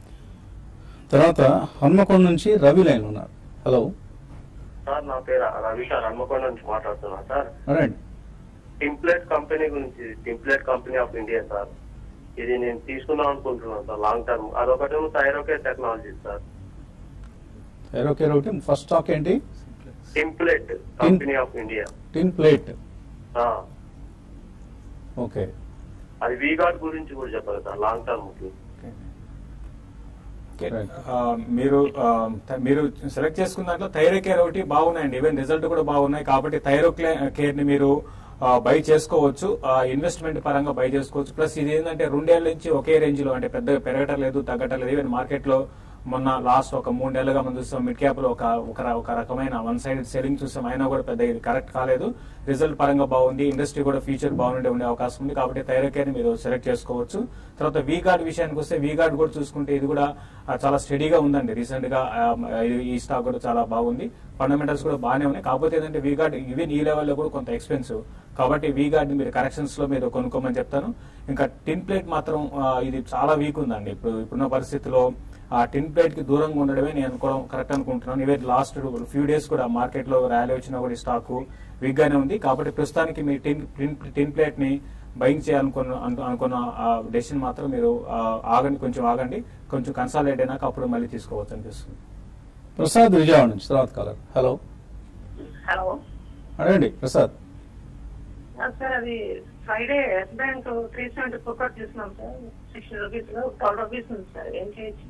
తర్వాత హన్మకొండ నుంచి రవి లైన్ ఉన్నారు హలో సార్ నా పేరు రవి సార్ హన్మకొండ నుంచి మాట్లాడుతున్నా సార్ రండి టింప్లెట్ కంపెనీ గురించి Tinplate Company of India sir ఇది నేను తీసుకుందాం అనుకుంటున్నాను సార్ లాంగ్ టర్మ్ అదొకటేమో థైరోకే టెక్నాలజీ సార్ ఓకే ఒకటి ఫస్ట్ స్టాక్ ఏంటి Tinplate Company of India tin plate ఆ, ఓకే అది వీగార్డ్ గురించి కూడా చెప్పాలి సార్ లాంగ్ టర్మ్ కి ఓకే. Right. ఆ, మీరు ఆ, త- మీరు సెలెక్ట్ చేసుకున్న దాంట్లో థైరో కేర్ ఒకటి బాగున్నాయండి ఈవెన్ రిజల్ట్ కూడా బాగున్నాయి కాబట్టి థైరో కేర్ ని మీరు బై చేసుకోవచ్చు ఇన్వెస్ట్మెంట్ పరంగా బై చేసుకోవచ్చు ప్లస్ ఇది ఏంటంటే రెండేళ్ల నుంచి ఒకే రేంజ్ లో అంటే పెద్దగా పెరగటం లేదు తగ్గటం లేదు ఈవెన్ మార్కెట్ లో మొన్న లాస్ట్ ఒక మూడేళ్లుగా మనం చూస్తాం మిడ్ క్యాప్ లో ఒక ఒక ర- ఒక రకమైన వన్ సైడ్ సెల్లింగ్ చూస్తాం అయినా కూడా పెద్ద ఇది కరెక్ట్ కాలేదు రిజల్ట్ పరంగా బాగుంది ఇండస్ట్రీ కూడా ఫ్యూచర్ బాగుండే ఉండే అవకాశం ఉంది కాబట్టి థైరోకేర్ మీరు సెలెక్ట్ చేసుకోవచ్చు తర్వాత వీ గార్డ్ విషయానికి వస్తే వీ గార్డ్ కూడా చూసుకుంటే ఇది కూడా ఆ, చాలా స్టడీగా ఉందండి రీసెంట్ గా ఆ, ఈ- ఈ స్టాక్ కూడా చాలా బాగుంది ఫండమెంటల్స్ కూడా బాగానే ఉన్నాయి కాకపోతే ఏంటంటే వీ గార్డ్ ఈవెన్ ఈ లెవెల్లో కూడా కొంత ఎక్స్పెన్సివ్ కాబట్టి వీ గార్డ్ ని మీరు కరెక్షన్స్ లో మీరు కొనుక్కోమని చెప్తాను ఇంకా టిన్ ప్లేట్ మాత్రం ఆ, ఇది చాలా వీక్ ఉందండి ఇప్పుడు ఇప్పుడున్న పరిస్థితిలో ఆ టిన్ ప్లేట్ కి దూరంగా ఉండడమే నేను అనుకోవడం కరెక్ట్ అనుకుంటున్నాను ఈవెన్ లాస్ట్ ఫ్యూ డేస్ కూడా మార్కెట్ లో ర్యాలీ వచ్చినా కూడా ఈ స్టాక్ వీక్ గానే ఉంది కాబట్టి ప్రస్తుతానికి మీ టిన్ టిన్ టిన్ ప్లేట్ ని బయింగ్ చేయాలనుకున్న అను- అనుకున్న డెసిషన్ మాత్రం మీరు ఆ, ఆగండి కొంచెం ఆగండి కొంచెం కన్సాలేట్ అయినాక అప్పుడు మళ్ళీ తీసుకోవచ్చు అనిపిస్తుంది ప్రసాద్ విజయవాడ నుంచి తర్వాత కాలర్ హలో హలో అడగండి ప్రసాద్ సార్ అది Friday Yes Bank three seventy put out చేస్తున్నాం సార్ సిక్స్టీ రూపీస్ లో ట్వెల్వ్ రూపీస్ ఉంది సార్ ఏం చేయొచ్చు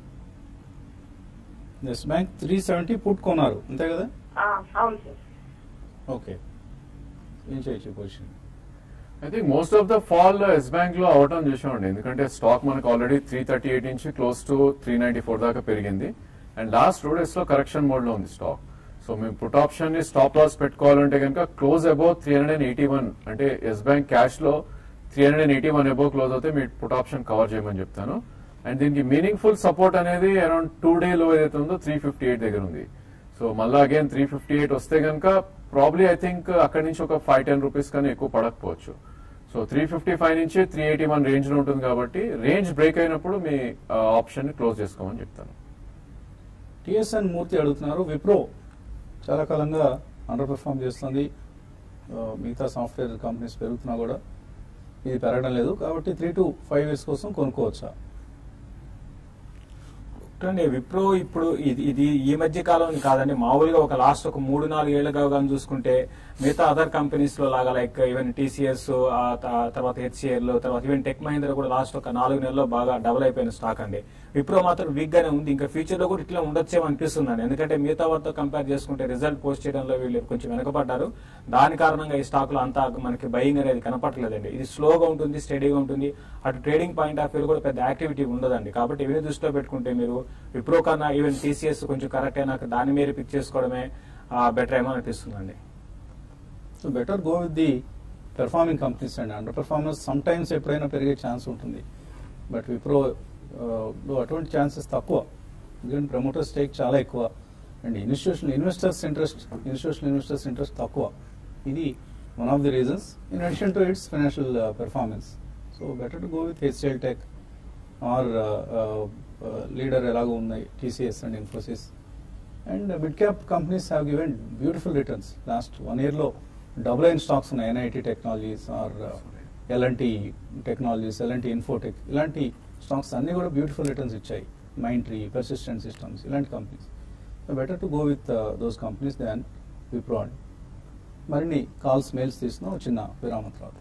Yes Bank three seventy put కొన్నారు అంతే కదా ఆ, అవును సార్ ఓకే ఏం చేయొచ్చు position I think most of the fall Yes Bank లో అవటం చూసామండి ఎందుకంటే స్టాక్ మనకు ఆల్రెడీ త్రీ థర్టీ ఎయిట్ నుంచి close to three ninety four దాకా పెరిగింది అండ్ లాస్ట్ టూ డేస్ లో కరెక్షన్ మోడ్ లో ఉంది స్టాక్ సో మేము పుట్ ఆప్షన్ ని స్టాప్ లాస్ పెట్టుకోవాలంటే కనుక close above three hundred and eighty one అంటే ఎస్ బ్యాంక్ క్యాష్ లో three hundred and eighty one above close అవుతే మీ పుట్ ఆప్షన్ కవర్ చేయమని చెప్తాను అండ్ దీనికి మీనింగ్ఫుల్ సపోర్ట్ అనేది అరౌండ్ టూ డే లో ఏదైతే ఉందో త్రీ ఫిఫ్టీ ఎయిట్ దగ్గర ఉంది సో మళ్ళీ అగైన్ త్రీ ఫిఫ్టీ ఎయిట్ వస్తే కనుక ప్రాబ్లీ ఐ థింక్ అక్కడి నుంచి ఒక ఫైవ్ టెన్ రూపీస్ కన్నా ఎక్కువ పడకపోవచ్చు సో త్రీ ఫిఫ్టీ ఫైవ్ నుంచి త్రీ ఎయిటీ వన్ రేంజ్ లో ఉంటుంది కాబట్టి రేంజ్ బ్రేక్ అయినప్పుడు మీ ఆప్షన్ ని క్లోజ్ చేసుకోమని చెప్తాను టిఎస్ఎన్ మూర్తి అడుగుతున్నారు విప్రో చాలా కాలంగా అండర్ పెర్ఫామ్ చేస్తుంది ఆ, మిగతా సాఫ్ట్వేర్ కంపెనీస్ పెరుగుతున్నా కూడా ఇది పెరగడం లేదు కాబట్టి త్రీ టు ఫైవ్ ఇయర్స్ కోసం కొనుక్కోవచ్చా చూడండి విప్రో ఇప్పుడు ఇది ఇది ఈ మధ్య కాలం కాదండి మామూలుగా ఒక లాస్ట్ ఒక మూడు నాలుగు ఏళ్లుగా కానీ చూసుకుంటే మిగతా అదర్ కంపెనీస్ లో లాగా లైక్ ఈవెన్ టీసీఎస్ తర్వాత హెచ్సిఎల్ తర్వాత ఈవెన్ టెక్ మహీంద్ర కూడా లాస్ట్ ఒక నాలుగు నెలల్లో బాగా డబుల్ అయిపోయిన స్టాక్ అండి విప్రో మాత్రం వీక్ గానే ఉంది ఇంకా ఫ్యూచర్ లో కూడా ఇట్లా ఉండొచ్చేమో అనిపిస్తుందండి ఎందుకంటే మిగతా వారితో కంపేర్ చేసుకుంటే రిజల్ట్ పోస్ట్ చేయడంలో వీళ్ళు కొంచెం వెనకబడ్డారు దాని కారణంగా ఈ స్టాక్ లో అంతా మనకి బయింగ్ అనేది కనపట్లేదండి ఇది స్లోగా ఉంటుంది స్టడీగా ఉంటుంది అటు ట్రేడింగ్ పాయింట్ ఆఫ్ వ్యూ కూడా పెద్ద యాక్టివిటీ ఉండదండి కాబట్టి ఇవన్నీ దృష్టిలో పెట్టుకుంటే మీరు విప్రో కన్నా ఈవెన్ టీసీఎస్ కొంచెం కరెక్ట్ అయినాక దాని మీద పిక్ చేసుకోవడమే బెటర్ ఏమో అనిపిస్తుందండి so better go with the performing companies అండి అండర్ పెర్ఫార్మర్స్ సమ్ టైమ్స్ ఎప్పుడైనా పెరిగే ఛాన్స్ ఉంటుంది బట్ విప్రో లో అటువంటి ఛాన్సెస్ తక్కువ ఎందుకంటే ప్రమోటర్ స్టేక్ చాలా ఎక్కువ and institution investors interest institution investors interest తక్కువ ఇది one of the reasons in addition to its financial performance so better to go with HCL Tech or leader ఎలాగో ఉన్నాయి TCS and Infosys and mid cap companies have given beautiful returns last one year లో double అయిన స్టాక్స్ ఉన్నాయి NIIT technologies or L&T technologies L&T Infotech ఇలాంటి స్టాక్స్ అన్ని కూడా బ్యూటిఫుల్ రిటర్న్స్ ఇచ్చాయి మైండ్ ట్రీ పర్సిస్టెంట్ సిస్టమ్స్ ఇలాంటి companies better to go with those companies than Wipro and మరిన్ని కాల్స్ మెయిల్స్ తీసిన ఒక చిన్న విరామం తర్వాత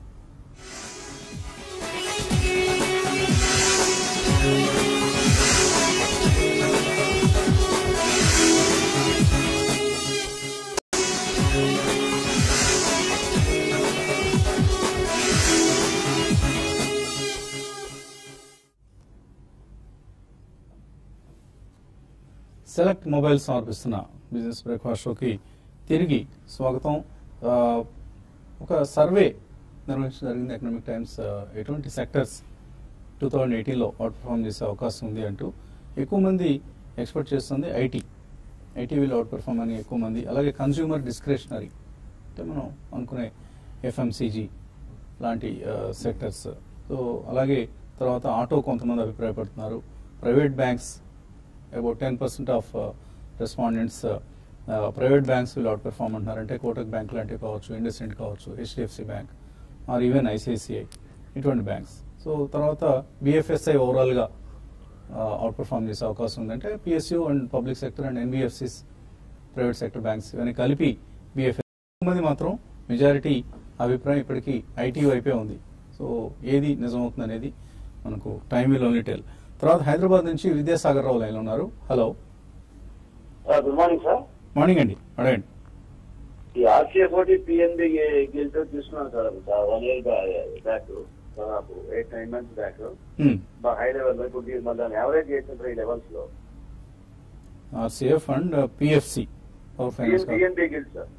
సెలెక్ట్ మొబైల్ సమర్పిస్తున్న బిజినెస్ బ్రేక్ఫాస్ట్ షోకి తిరిగి స్వాగతం ఆ, ఒక సర్వే నిర్వహించడం జరిగింది ఎకనామిక్ టైమ్స్ ఆ, ఎటువంటి సెక్టర్స్ టూ థౌజండ్ ఎయిటీన్లో అవుట్ పర్ఫామ్ చేసే అవకాశం ఉంది అంటూ ఎక్కువ మంది ఎక్స్పెక్ట్ చేస్తుంది IT IT will outperform అని ఎక్కువ మంది అలాగే కన్స్యూమర్ డిస్క్రిషనరీ అంటే మనం అనుకునే ఎఫ్ఎంసీజీ లాంటి సెక్టర్స్ సో అలాగే తర్వాత ఆటో కొంతమంది అభిప్రాయపడుతున్నారు private banks about ten percent of respondents private banks will outperform అంటున్నారు అంటే కోటక్ బ్యాంక్ లాంటివి కావచ్చు ఇండస్ఇండ్ కావచ్చు HDFC bank or even ICICI ఇటువంటి బ్యాంక్స్ సో తర్వాత బిఎఫ్ఎస్ఐ ఓవరాల్గా అవుట్ పర్ఫామ్ చేసే అవకాశం ఉందంటే PSU and public sector and NBFCs private sector banks ఇవన్నీ కలిపి బిఎఫ్ఎస్ మంది మాత్రం మెజారిటీ అభిప్రాయం ఇప్పటికీ ఐటీ వైపే ఉంది సో ఏది నిజమవుతుంది అనేది మనకు టైం విల్ ఓన్లీ టెల్ తర్వాత హైదరాబాద్ నుంచి విద్యాసాగర్ రావు లైన్ ఉన్నారు hello good morning sir morning అండి అడగండి ఈ ఆర్సీఎఫ్ ఒకటి పిఎన్బి గెలిచి తీసుకున్నాను సార్ వన్ ఇయర్ బ్యాక్ దాదాపు eight nine months back Hmm. బాగా హై లెవెల్ లో ఇప్పుడు మన దాన్ని యావరేజ్ చేసిన ఈ లెవెల్స్ లో RCF and PFC power finance PNB గెలిచి sir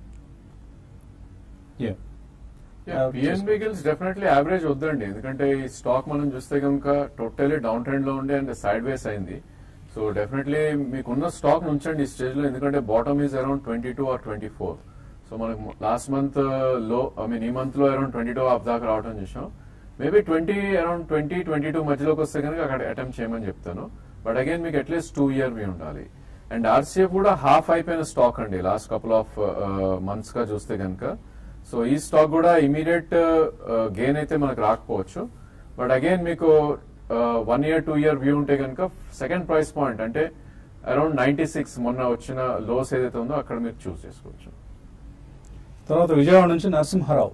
PNB gilts definitely average వద్దండి ఎందుకంటే ఈ స్టాక్ మనం చూస్తే కనుక టోటలీ డౌన్ ట్రెండ్ లో ఉండే అండ్ సైడ్ వేస్ అయింది సో డెఫినెట్లీ మీకున్న స్టాక్ ఉంచండి ఈ స్టేజ్ లో ఎందుకంటే bottom is around twenty two or twenty four so మనకు లాస్ట్ మంత్ లో ఐ మీన్ ఈ మంత్ లో అరౌండ్ ట్వంటీ టూ ఆఫ్ దాకా రావడం చూసాం maybe twenty around twenty twenty two మధ్యలోకి వస్తే కనుక అక్కడ అటెంప్ట్ చేయమని చెప్తాను బట్ అగైన్ మీకు అట్లీస్ట్ టూ ఇయర్ వి ఉండాలి అండ్ ఆర్సీఎఫ్ కూడా హాఫ్ అయిపోయిన స్టాక్ అండి లాస్ట్ కపుల్ ఆఫ్ మంత్స్ గా చూస్తే కనుక సో ఈ స్టాక్ కూడా ఇమీడియట్ గెయిన్ అయితే మనకు రాకపోవచ్చు బట్ అగైన్ మీకు one year two year view ఉంటే కనుక సెకండ్ ప్రైస్ పాయింట్ అంటే అరౌండ్ నైన్టీ సిక్స్ మొన్న వచ్చిన లోస్ ఏదైతే ఉందో అక్కడ మీరు చూస్ చేసుకోవచ్చు తర్వాత విజయవాడ నుంచి నరసింహారావు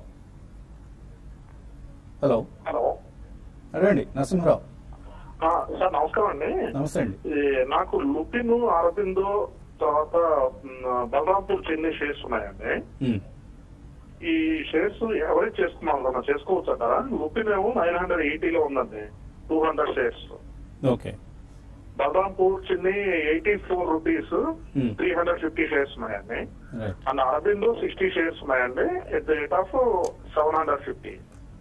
హలో హలో అడగండి నరసింహారావు ఆ, సార్ నమస్కారం అండి నమస్తే అండి ఇది నాకు లుపిన్ అరబిందో తర్వాత మ్, బలరాంపూర్ చెన్నై షేర్స్ ఉన్నాయండి ఉమ్. ఈ షేర్స్ ఎవరేజ్ చేసుకున్నాం కదా చేసుకోవచ్చు అంటారా లుపిన్ ఏమో నైన్ హండ్రెడ్ ఎయిటీలో ఉందండి two hundred shares okay Balrampur Chini eighty four rupees Hmm. Three hundred fifty shares ఉన్నాయండి right and Aurobindo sixty shares ఉన్నాయండి at the rate of seven hundred fifty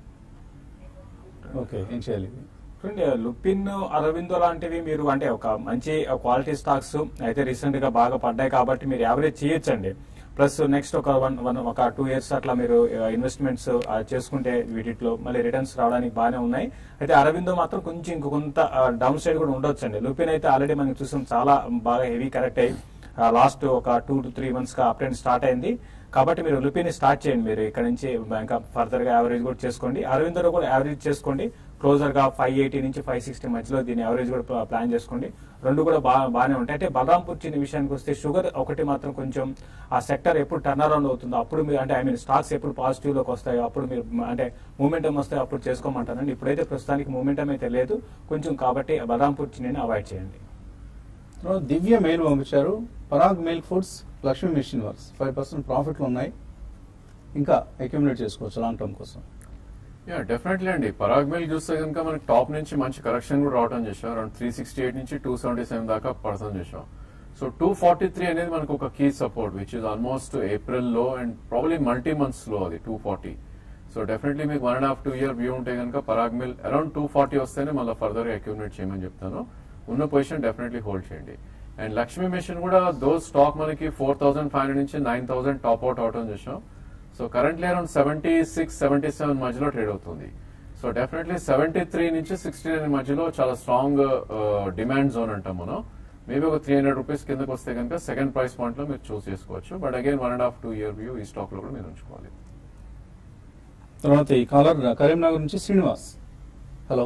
okay ఏం చేయాలి చూడండి లుపిన్ అరవిందో లాంటివి మీరు అంటే ఒక మంచి క్వాలిటీ స్టాక్స్ అయితే రీసెంట్ గా బాగా పడ్డాయి కాబట్టి మీరు యావరేజ్ చేయొచ్చండి ప్లస్ నెక్స్ట్ ఒక వన్ వన్ ఒక టూ ఇయర్స్ అట్లా మీరు ఇన్వెస్ట్మెంట్స్ చేసుకుంటే వీటిలో మళ్ళీ రిటర్న్స్ రావడానికి బాగానే ఉన్నాయి అయితే అరవిందో మాత్రం కొంచెం ఇంక కొంత డౌన్ సైడ్ కూడా ఉండొచ్చు అండి లుపిన్ అయితే ఆల్రెడీ మనం చూసాం చాలా బాగా హెవీ కరెక్ట్ అయ్యి లాస్ట్ ఒక టూ టు త్రీ మంత్స్ గా అప్ ట్రెండ్ స్టార్ట్ అయింది కాబట్టి మీరు లుపిని స్టార్ట్ చేయండి మీరు ఇక్కడ నుంచి ఇంకా ఫర్దర్ గా యావరేజ్ కూడా చేసుకోండి అరవిందో కూడా యావరేజ్ చేసుకోండి క్లోజర్ గా ఫైవ్ ఎయిటీ నుంచి ఫైవ్ సిక్స్టీ మధ్యలో దీని యావరేజ్ కూడా ప్లా- ప్లాన్ చేసుకోండి రెండు కూడా బాగా బాగానే ఉంటాయి అంటే బలరాంపూర్ చిన్న విషయానికి వస్తే షుగర్ ఒకటి మాత్రం కొంచెం ఆ సెక్టర్ ఎప్పుడు టర్న్ అరౌండ్ అవుతుందో అప్పుడు మీరు అంటే ఐ మీన్ స్టాక్స్ ఎప్పుడు పాజిటివ్ లోకి వస్తాయో అప్పుడు మీరు మ- అంటే మూమెంటం వస్తాయో అప్పుడు చేసుకోమంటానండి ఇప్పుడైతే ప్రస్తుతానికి మూమెంటం అయితే లేదు కొంచెం కాబట్టి బలరాంపూర్ చిన్నని అవాయిడ్ చేయండి తర్వాత దివ్య మెయిల్ పంపించారు Parag milk foods Lakshmi machine works five percent ప్రాఫిట్లు ఉన్నాయి ఇంకా అక్యుములేట్ చేసుకోవచ్చు లాంగ్ టర్మ్ కోసం యా డెఫినెట్లీ అండి పరాగ్ మిల్ చూస్తే కనుక మనకి టాప్ నుంచి మంచి కరెక్షన్ కూడా రావడం చేసాం అరౌండ్ త్రీ సిక్స్టీ ఎయిట్ నుంచి టూ సెవెంటీ సెవెన్ దాకా పర్సన్ చేసాం సో టూ ఫార్టీ త్రీ అనేది మనకు ఒక key support which is almost April లో అండ్ ప్రాబ్లీ మల్టీ మంత్స్ లో అది టూ ఫార్టీ సో డెఫినెట్లీ మీకు one and half two year view ఉంటే కనుక Parag milk around two forty వస్తేనే మళ్ళీ ఫర్దర్ అక్యూమిలేట్ చేయమని చెప్తాను ఉన్న పొజిషన్ డెఫినెట్లీ హోల్డ్ చేయండి అండ్ లక్ష్మీ మిషన్ కూడా దో స్టాక్ మనకి ఫోర్ థౌసండ్ ఫైవ్ హండ్రెడ్ నుంచి నైన్ థౌసండ్ టాప్ అవుట్ అవటం చేసాం so currently around seventy six seventy seven మధ్యలో ట్రేడ్ అవుతుంది సో డెఫినెట్లీ సెవెంటీ త్రీ నుంచి సిక్స్టీ నైన్ మధ్యలో చాలా స్ట్రాంగ్ డిమాండ్ జోన్ అంటాం మనం మేబీ ఒక త్రీ హండ్రెడ్ రూపీస్ కిందకి వస్తే కనుక సెకండ్ ప్రైస్ పాయింట్ లో మీరు చూస్ చేసుకోవచ్చు but again one and half two year view ఈ స్టాక్ లో కూడా మీరు ఉంచుకోవాలి తర్వాత ఈ కాలర్ కరీంనగర్ నుంచి శ్రీనివాస్ హలో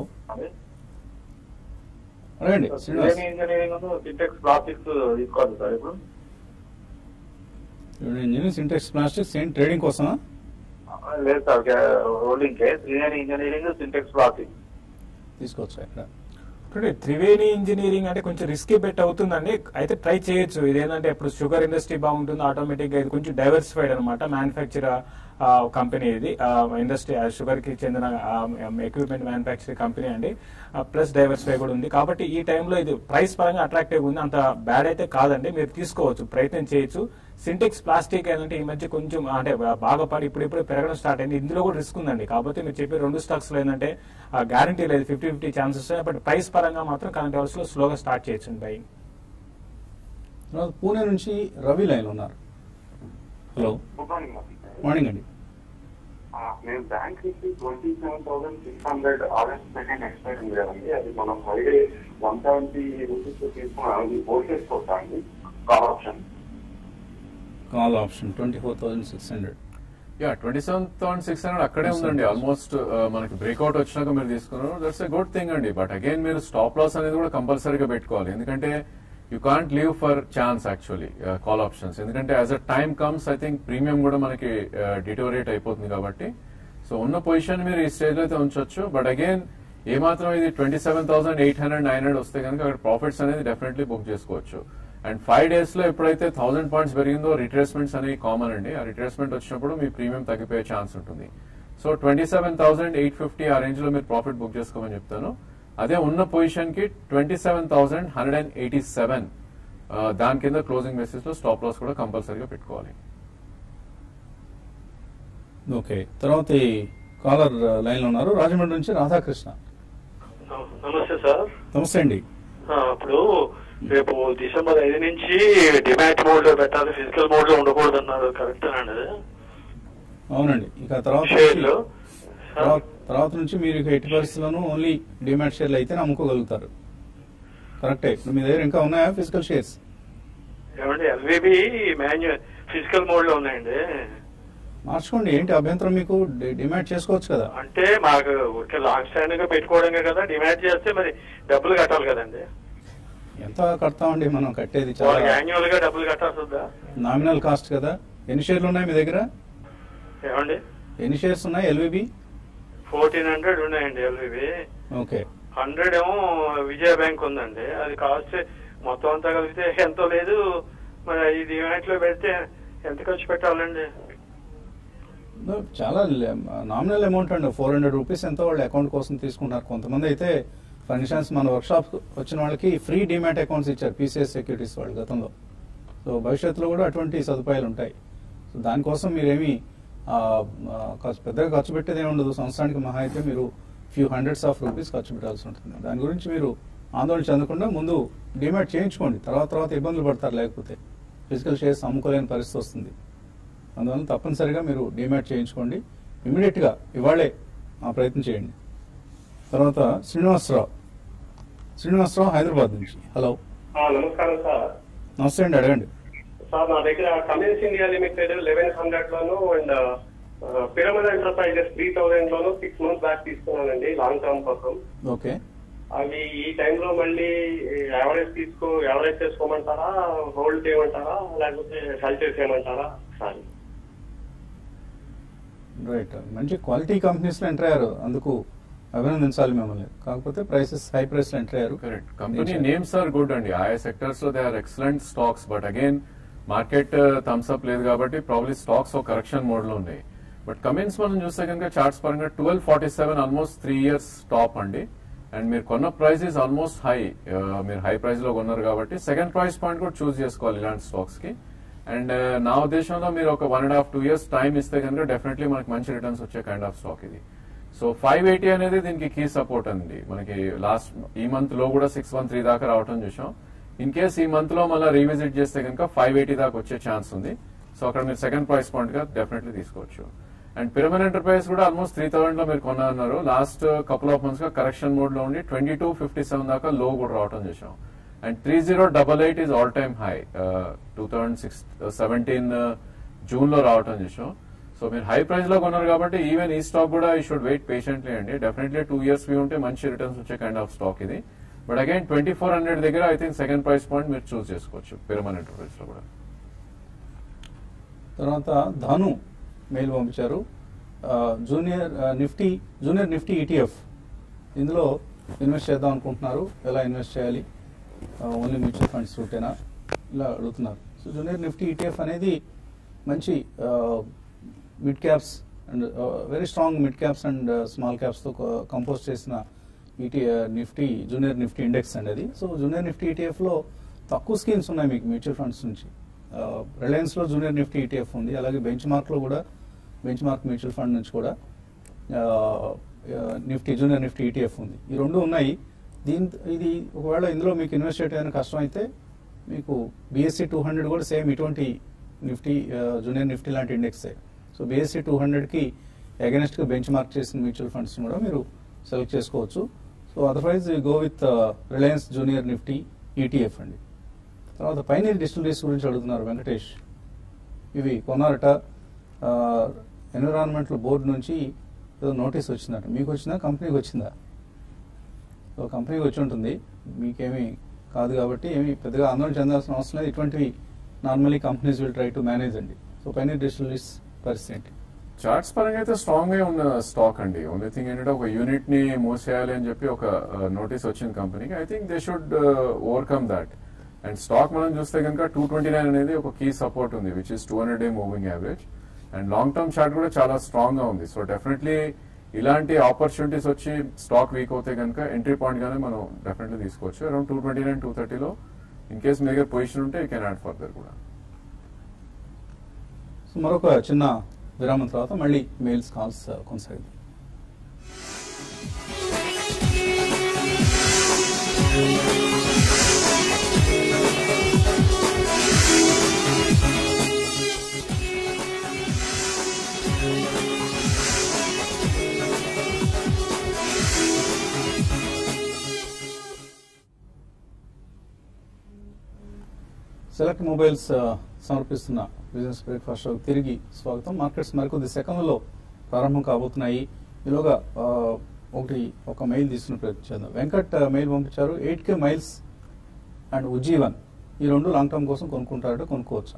అడగండి శ్రీనివాస్ ఇంజనీరింగ్ సింటెక్స్ ప్లాస్టిక్స్ తీసుకోవాలి సార్ ఇప్పుడు ఇంజనీరింగ్ సింటెక్స్ ప్లాస్టిక్స్ ఏం ట్రేడింగ్ కోసమా లేదు sir rolling case engineering Sintex plastics తీసుకోవచ్చు ఇక్కడ చూడండి త్రివేణి ఇంజనీరింగ్ అంటే కొంచెం రిస్కీ బెట్ అవుతుందండి అయితే ట్రై చేయొచ్చు ఇదేంటంటే ఇప్పుడు షుగర్ ఇండస్ట్రీ బాగుంటుంది ఆటోమేటిక్ గా ఇది కొంచెం డైవర్సిఫైడ్ అనమాట మ్యానుఫ్యాక్చర్ కంపెనీ ఇది ఇండస్ట్రీ షుగర్ కి చెందిన ఎక్విప్మెంట్ మ్యానుఫ్యాక్చరింగ్ కంపెనీ అండి ప్లస్ డైవర్సిఫై కూడా ఉంది కాబట్టి ఈ టైంలో ఇది ప్రైస్ పరంగా అట్రాక్టివ్ ఉంది అంత బ్యాడ్ అయితే కాదండి మీరు తీసుకోవచ్చు ప్రయత్నం చేయొచ్చు సింటెక్స్ ప్లాస్టిక్ ఏంటంటే ఈ మధ్య కొంచెం అంటే బాగా పడి ఇప్పుడు ఇప్పుడు పెరగడం స్టార్ట్ అయింది ఇందులో కూడా రిస్క్ ఉందండి కాకపోతే మీరు చెప్పే రెండు స్టాక్స్ లో ఏంటంటే గ్యారంటీ లేదు fifty fifty chances but price పరంగా మాత్రం కరెంట్ అవర్స్ లో స్లోగా స్టార్ట్ చేయొచ్చు బయింగ్ తర్వాత పూణే నుంచి రవి లైన్ ఉన్నారు హలో మార్నింగ్ అండి నేను బ్యాంక్ నుంచి twenty seven thousand six hundred R S second expire ఉంది కదండి అది మనం ఫ్రైడే వన్ సెవెంటీ రూపీస్ తీసుకున్నాం అది హోల్డ్ చేసుకోవచ్చా అండి call option call option twenty four thousand six hundred yeah twenty seven thousand six hundred అక్కడే ఉందండి ఆల్మోస్ట్ మనకి బ్రేక్అవుట్ వచ్చినాక మీరు తీసుకున్నారు దట్స్ ఎ గుడ్ థింగ్ అండి బట్ అగైన్ మీరు స్టాప్ లాస్ అనేది కూడా కంపల్సరీగా పెట్టుకోవాలి ఎందుకంటే you can't leave for chance actually call options ఎందుకంటే as a time comes I think premium కూడా మనకి డిటోరేట్ అయిపోతుంది కాబట్టి సో ఉన్న పొజిషన్ మీరు ఈ స్టేజ్ లో అయితే ఉంచొచ్చు బట్ అగైన్ ఏమాత్రం ఇది twenty seven thousand eight hundred nine hundred వస్తే కనుక అక్కడ ప్రాఫిట్స్ అనేది డెఫినెట్లీ బుక్ చేసుకోవచ్చు అండ్ ఫైవ్ డేస్ లో ఎప్పుడైతే థౌసండ్ పాయింట్స్ పెరిగిందో రిట్రేస్మెంట్స్ అనేవి కామన్ అండి ఆ రిట్రేస్మెంట్ వచ్చినప్పుడు మీ ప్రీమియం తగ్గిపోయే ఛాన్స్ ఉంటుంది so twenty seven thousand eight fifty ఆ రేంజ్ లో మీరు ప్రాఫిట్ బుక్ చేసుకోమని చెప్తాను అదే ఉన్న పొజిషన్ కి twenty seven thousand hundred and eighty seven దాని కింద క్లోజింగ్ బేసిస్ లో స్టాప్ లాస్ కూడా కంపల్సరీగా పెట్టుకోవాలి ఓకే తర్వాత ఈ కాలర్ లైన్ లో ఉన్నారు రాజమండ్రి నుంచి రాధాకృష్ణ నమస్తే సార్ నమస్తే అండి ఆ, ఇప్పుడు రేపు డిసెంబర్ ఐదు నుంచి డిమాట్ మోడ్ లో పెట్టాలి ఫిజికల్ మోడ్ లో ఉండకూడదు అన్నారు కరెక్ట్ అండి అది? అవునండి ఇక తర్వాత షేర్లు తర్వాత- తర్వాత నుంచి మీరు ఇక ఎట్టి పరిస్థితుల్లోనూ ఓన్లీ డిమాండ్ షేర్లు అయితే అమ్ముకోగలుగుతారు కరెక్టే ఇప్పుడు మీ దగ్గర ఇంకా ఉన్నాయా ఫిజికల్ షేర్స్ ఏమంటే ఎల్విబి మాన్యువల్ ఫిజికల్ మోడ్ లో ఉన్నాయండి మార్చుకోండి ఏంటి అభ్యంతరం మీకు డి- డిమాండ్ చేసుకోవచ్చు కదా అంటే మాకు ఊరికే లాంగ్ స్టాండింగ్ గా పెట్టుకోవడమే కదా డిమాండ్ చేస్తే మరి డబ్బులు కట్టాలి కదండి ఎంత కడతామండి మనం కట్టేది వాళ్ళకి చాలా యాన్యువల్ గా డబ్బులు కట్టాల్సి వద్దా నామినల్ కాస్ట్ కదా ఎన్ని షేర్లు ఉన్నాయి మీ దగ్గర ఏమండి ఎన్ని షేర్స్ ఉన్నాయి ఎల్విబి ఫోర్టీన్ హండ్రెడ్ ఉన్నాయండి ఎల్విబి ఓకే హండ్రెడ్ ఏమో విజయ బ్యాంక్ ఉందండి అది కాస్ట్ మొత్తం అంతా కలిపితే ఎంతో లేదు మరి ఇది డిమాండ్ లో పెడితే ఎంత ఖర్చు పెట్టాలండి చాలా నామినల్ అమౌంట్ అండి ఫోర్ హండ్రెడ్ రూపీస్ ఎంతో వాళ్ళు అకౌంట్ కోసం తీసుకుంటున్నారు కొంతమంది అయితే ఫర్ ఇన్స్టాన్స్ మన వర్క్ షాప్ వచ్చిన వాళ్ళకి ఫ్రీ డిమాట్ అకౌంట్స్ ఇచ్చారు పీసీఎస్ సెక్యూరిటీస్ వాళ్ళు గతంలో సో భవిష్యత్తులో కూడా అటువంటి సదుపాయాలు ఉంటాయి సో దానికోసం మీరేమి ఆ, ఆ, ఖర్చు పెద్దగా ఖర్చు పెట్టేది ఏమి ఉండదు సంవత్సరానికి మహా అయితే మీరు ఫ్యూ హండ్రెడ్స్ ఆఫ్ రూపీస్ ఖర్చు పెట్టాల్సి ఉంటుంది దాని గురించి మీరు ఆందోళన చెందకుండా ముందు డిమాట్ చేయించుకోండి తర్వాత తర్వాత ఇబ్బందులు పడతారు లేకపోతే ఫిజికల్ షేర్స్ అమ్ముకోలేని పరిస్థితి వస్తుంది అందువల్ల తప్పనిసరిగా మీరు డిమాట్ చేయించుకోండి ఇమీడియట్గా ఇవాళే ఆ ప్రయత్నం చేయండి తర్వాత శ్రీనివాసరావు శ్రీనివాసరావు హైదరాబాద్ నుంచి హలో నమస్కారం సార్ నమస్తే అండి అడగండి సార్ నా దగ్గర Cummins India limited eleven hundred లోను and pyramid enterprises three thousand లోను సిక్స్ మంత్స్ బ్యాక్ తీసుకున్నానండి లాంగ్ టర్మ్ కోసం ఓకే అవి ఈ టైంలో మళ్ళీ యావరేజ్ తీసుకో యావరేజ్ చేసుకోమంటారా హోల్డ్ చేయమంటారా లేకపోతే సెల్ చేసేయమంటారా సార్ రైట్ మంచి క్వాలిటీ కంపెనీస్ లో ఎంటర్ అయ్యారు అందుకు అభినందించాలి మిమ్మల్ని కాకపోతే ప్రైసెస్ హై ప్రైస్ లో ఎంటర్ అయ్యారు correct company names are good అండి ఆయా సెక్టర్స్ లో they are excellent stocks but again market thumbs up లేదు కాబట్టి ప్రాబ్లీ స్టాక్స్ ఒక కరెక్షన్ మోడ్ లో ఉన్నాయి బట్ కమిన్స్ మనం చూస్తే కనుక చార్ట్స్ పరంగా twelve forty seven almost three years top అండి అండ్ మీరు కొన్న ప్రైస్ ఇస్ ఆల్మోస్ట్ హై మీరు హై ప్రైస్ లో కొన్నారు కాబట్టి సెకండ్ ప్రైస్ పాయింట్ కూడా చూస్ చేసుకోవాలి ఇలాంటి స్టాక్స్ కి అండ్ నా ఉద్దేశంలో మీరు ఒక one and half two years time ఇస్తే కనుక డెఫినెట్లీ మనకి మంచి రిటర్న్స్ వచ్చే కైండ్ ఆఫ్ స్టాక్ ఇది సో ఫైవ్ ఎయిటీ అనేది దీనికి కీ సపోర్ట్ అండి మనకి లాస్ట్ ఈ మంత్ లో కూడా సిక్స్ వన్ త్రీ దాకా రావటం చూసాం ఇన్ కేస్ ఈ మంత్ లో మళ్ళీ రీవిజిట్ చేస్తే కనుక ఫైవ్ ఎయిటీ దాకా వచ్చే ఛాన్స్ ఉంది సో అక్కడ మీరు సెకండ్ ప్రైస్ పాయింట్ గా డెఫినెట్లీ తీసుకోవచ్చు అండ్ పిరమిడ్ ఎంటర్ప్రైజ్ కూడా ఆల్మోస్ట్ త్రీ థౌసండ్ లో మీరు కొన్నారు లాస్ట్ కపుల్ ఆఫ్ మంత్స్ గా కరెక్షన్ మోడ్ లో ఉండి ట్వంటీ టూ ఫిఫ్టీ సెవెన్ దాకా లో కూడా రావటం చూసాం and three zero double eight is all time high two thousand six seventeen June లో రావటం చూసాం సో మీరు హై ప్రైస్ లో కొన్నారు కాబట్టి ఈవెన్ ఈ స్టాక్ కూడా ఈ షుడ్ వెయిట్ పేషెంట్లీ అండి డెఫినెట్లీ టూ ఇయర్స్ వ్యూ ఉంటే మంచి రిటర్న్స్ వచ్చే కైండ్ ఆఫ్ స్టాక్ ఇది but again twenty four hundred దగ్గర I think second price point మీరు చూస్ చేసుకోవచ్చు పిరమన్ ఎంటర్ప్రైజ్ లో కూడా తర్వాత ధను మెయిల్ పంపించారు ఆ, జూనియర్ ఆ, నిఫ్టీ జూనియర్ నిఫ్టీ ఈటీఎఫ్ ఇందులో ఇన్వెస్ట్ చేద్దాం అనుకుంటున్నారు ఎలా ఇన్వెస్ట్ చేయాలి ఆ, ఓన్లీ మ్యూచువల్ ఫండ్స్ రూటేనా ఇలా అడుగుతున్నారు సో జూనియర్ నిఫ్టీ ఈటీఎఫ్ అనేది మంచి mid caps and very strong mid caps and small క్యాప్స్తో కంపోజ్ చేసిన ET Nifty junior Nifty index అండి అది సో జూనియర్ నిఫ్టీ ఈటీఎఫ్లో తక్కువ స్కీమ్స్ ఉన్నాయి మీకు మ్యూచువల్ ఫండ్స్ నుంచి రిలయన్స్లో జూనియర్ నిఫ్టీ ఈటీఎఫ్ ఉంది అలాగే బెంచ్ మార్క్లో కూడా బెంచ్ మార్క్ మ్యూచువల్ ఫండ్ నుంచి కూడా ఆ, ఆ, నిఫ్టీ జూనియర్ నిఫ్టీ ఈటీఎఫ్ ఉంది ఈ రెండు ఉన్నాయి దీని ఇది ఒకవేళ ఇందులో మీకు ఇన్వెస్ట్ చేయడం కష్టం అయితే మీకు బీఎస్సీ టూ హండ్రెడ్ కూడా సేమ్ ఇటువంటి నిఫ్టీ ఆ, జూనియర్ నిఫ్టీ లాంటి ఇండెక్సే సో బీఎస్సీ టూ హండ్రెడ్కి అగెనెస్ట్గా బెంచ్ మార్క్ చేసిన మ్యూచువల్ ఫండ్స్ కూడా మీరు సెలెక్ట్ చేసుకోవచ్చు so otherwise go with Reliance junior Nifty ETF అండి తర్వాత పైనీర్ డిస్టిలరీస్ గురించి అడుగుతున్నారు వెంకటేష్ ఇవి కొన్నారట ఎన్విరాన్మెంటల్ బోర్డు నుంచి ఏదో నోటీస్ వచ్చిందట మీకు వచ్చిందా కంపెనీకి వచ్చిందా సో కంపెనీకి వచ్చి ఉంటుంది మీకేమీ కాదు కాబట్టి ఏమీ పెద్దగా ఆందోళన చెందాల్సిన అవసరం లేదు ఇటువంటివి normally companies will try to manage అండి సో పైనీర్ డిస్టిలరీస్ పరిస్థితి ఏంటి చార్ట్స్ పరంగా అయితే స్ట్రాంగ్ గా ఉన్న స్టాక్ అండి ఓన్లీ థింగ్ ఏంటంటే ఒక యూనిట్ ని మూసేయాలి అని చెప్పి ఒక నోటీస్ వచ్చింది కంపెనీకి I think they should overcome that and stock మనం చూస్తే కనుక టూ ట్వంటీ నైన్ అనేది ఒక కీ సపోర్ట్ ఉంది which is two hundred day moving average and long term chart కూడా చాలా స్ట్రాంగ్ గా ఉంది సో డెఫినెట్లీ ఇలాంటి ఆపర్చునిటీస్ వచ్చి స్టాక్ వీక్ అవుతే కనుక ఎంట్రీ పాయింట్ గానే మనం డెఫినెట్లీ తీసుకోవచ్చు around two twenty nine two థర్టీలో ఇన్ కేస్ మీ దగ్గర పొజిషన్ ఉంటే యూ కెన్ యాడ్ ఫర్దర్ కూడా సో మరొక చిన్న విరామం తర్వాత మళ్ళీ మెయిల్స్ కాల్స్ కొనసాగిద్దాం సెలెక్ట్ మొబైల్స్ ఆ, సమర్పిస్తున్న బిజినెస్ బ్రేక్ఫాస్ట్ షోకి తిరిగి స్వాగతం మార్కెట్స్ మరికొద్ది సెకండ్లో ప్రారంభం కాబోతున్నాయి ఈలోగా ఆ, ఒకటి ఒక మెయిల్ తీసుకుని ప్రయత్నం చేద్దాం వెంకట్ ఆ, మెయిల్ పంపించారు eight K miles and Ujjivan ఈ రెండు లాంగ్ టర్మ్ కోసం కొనుక్కుంటారట కొనుక్కోవచ్చా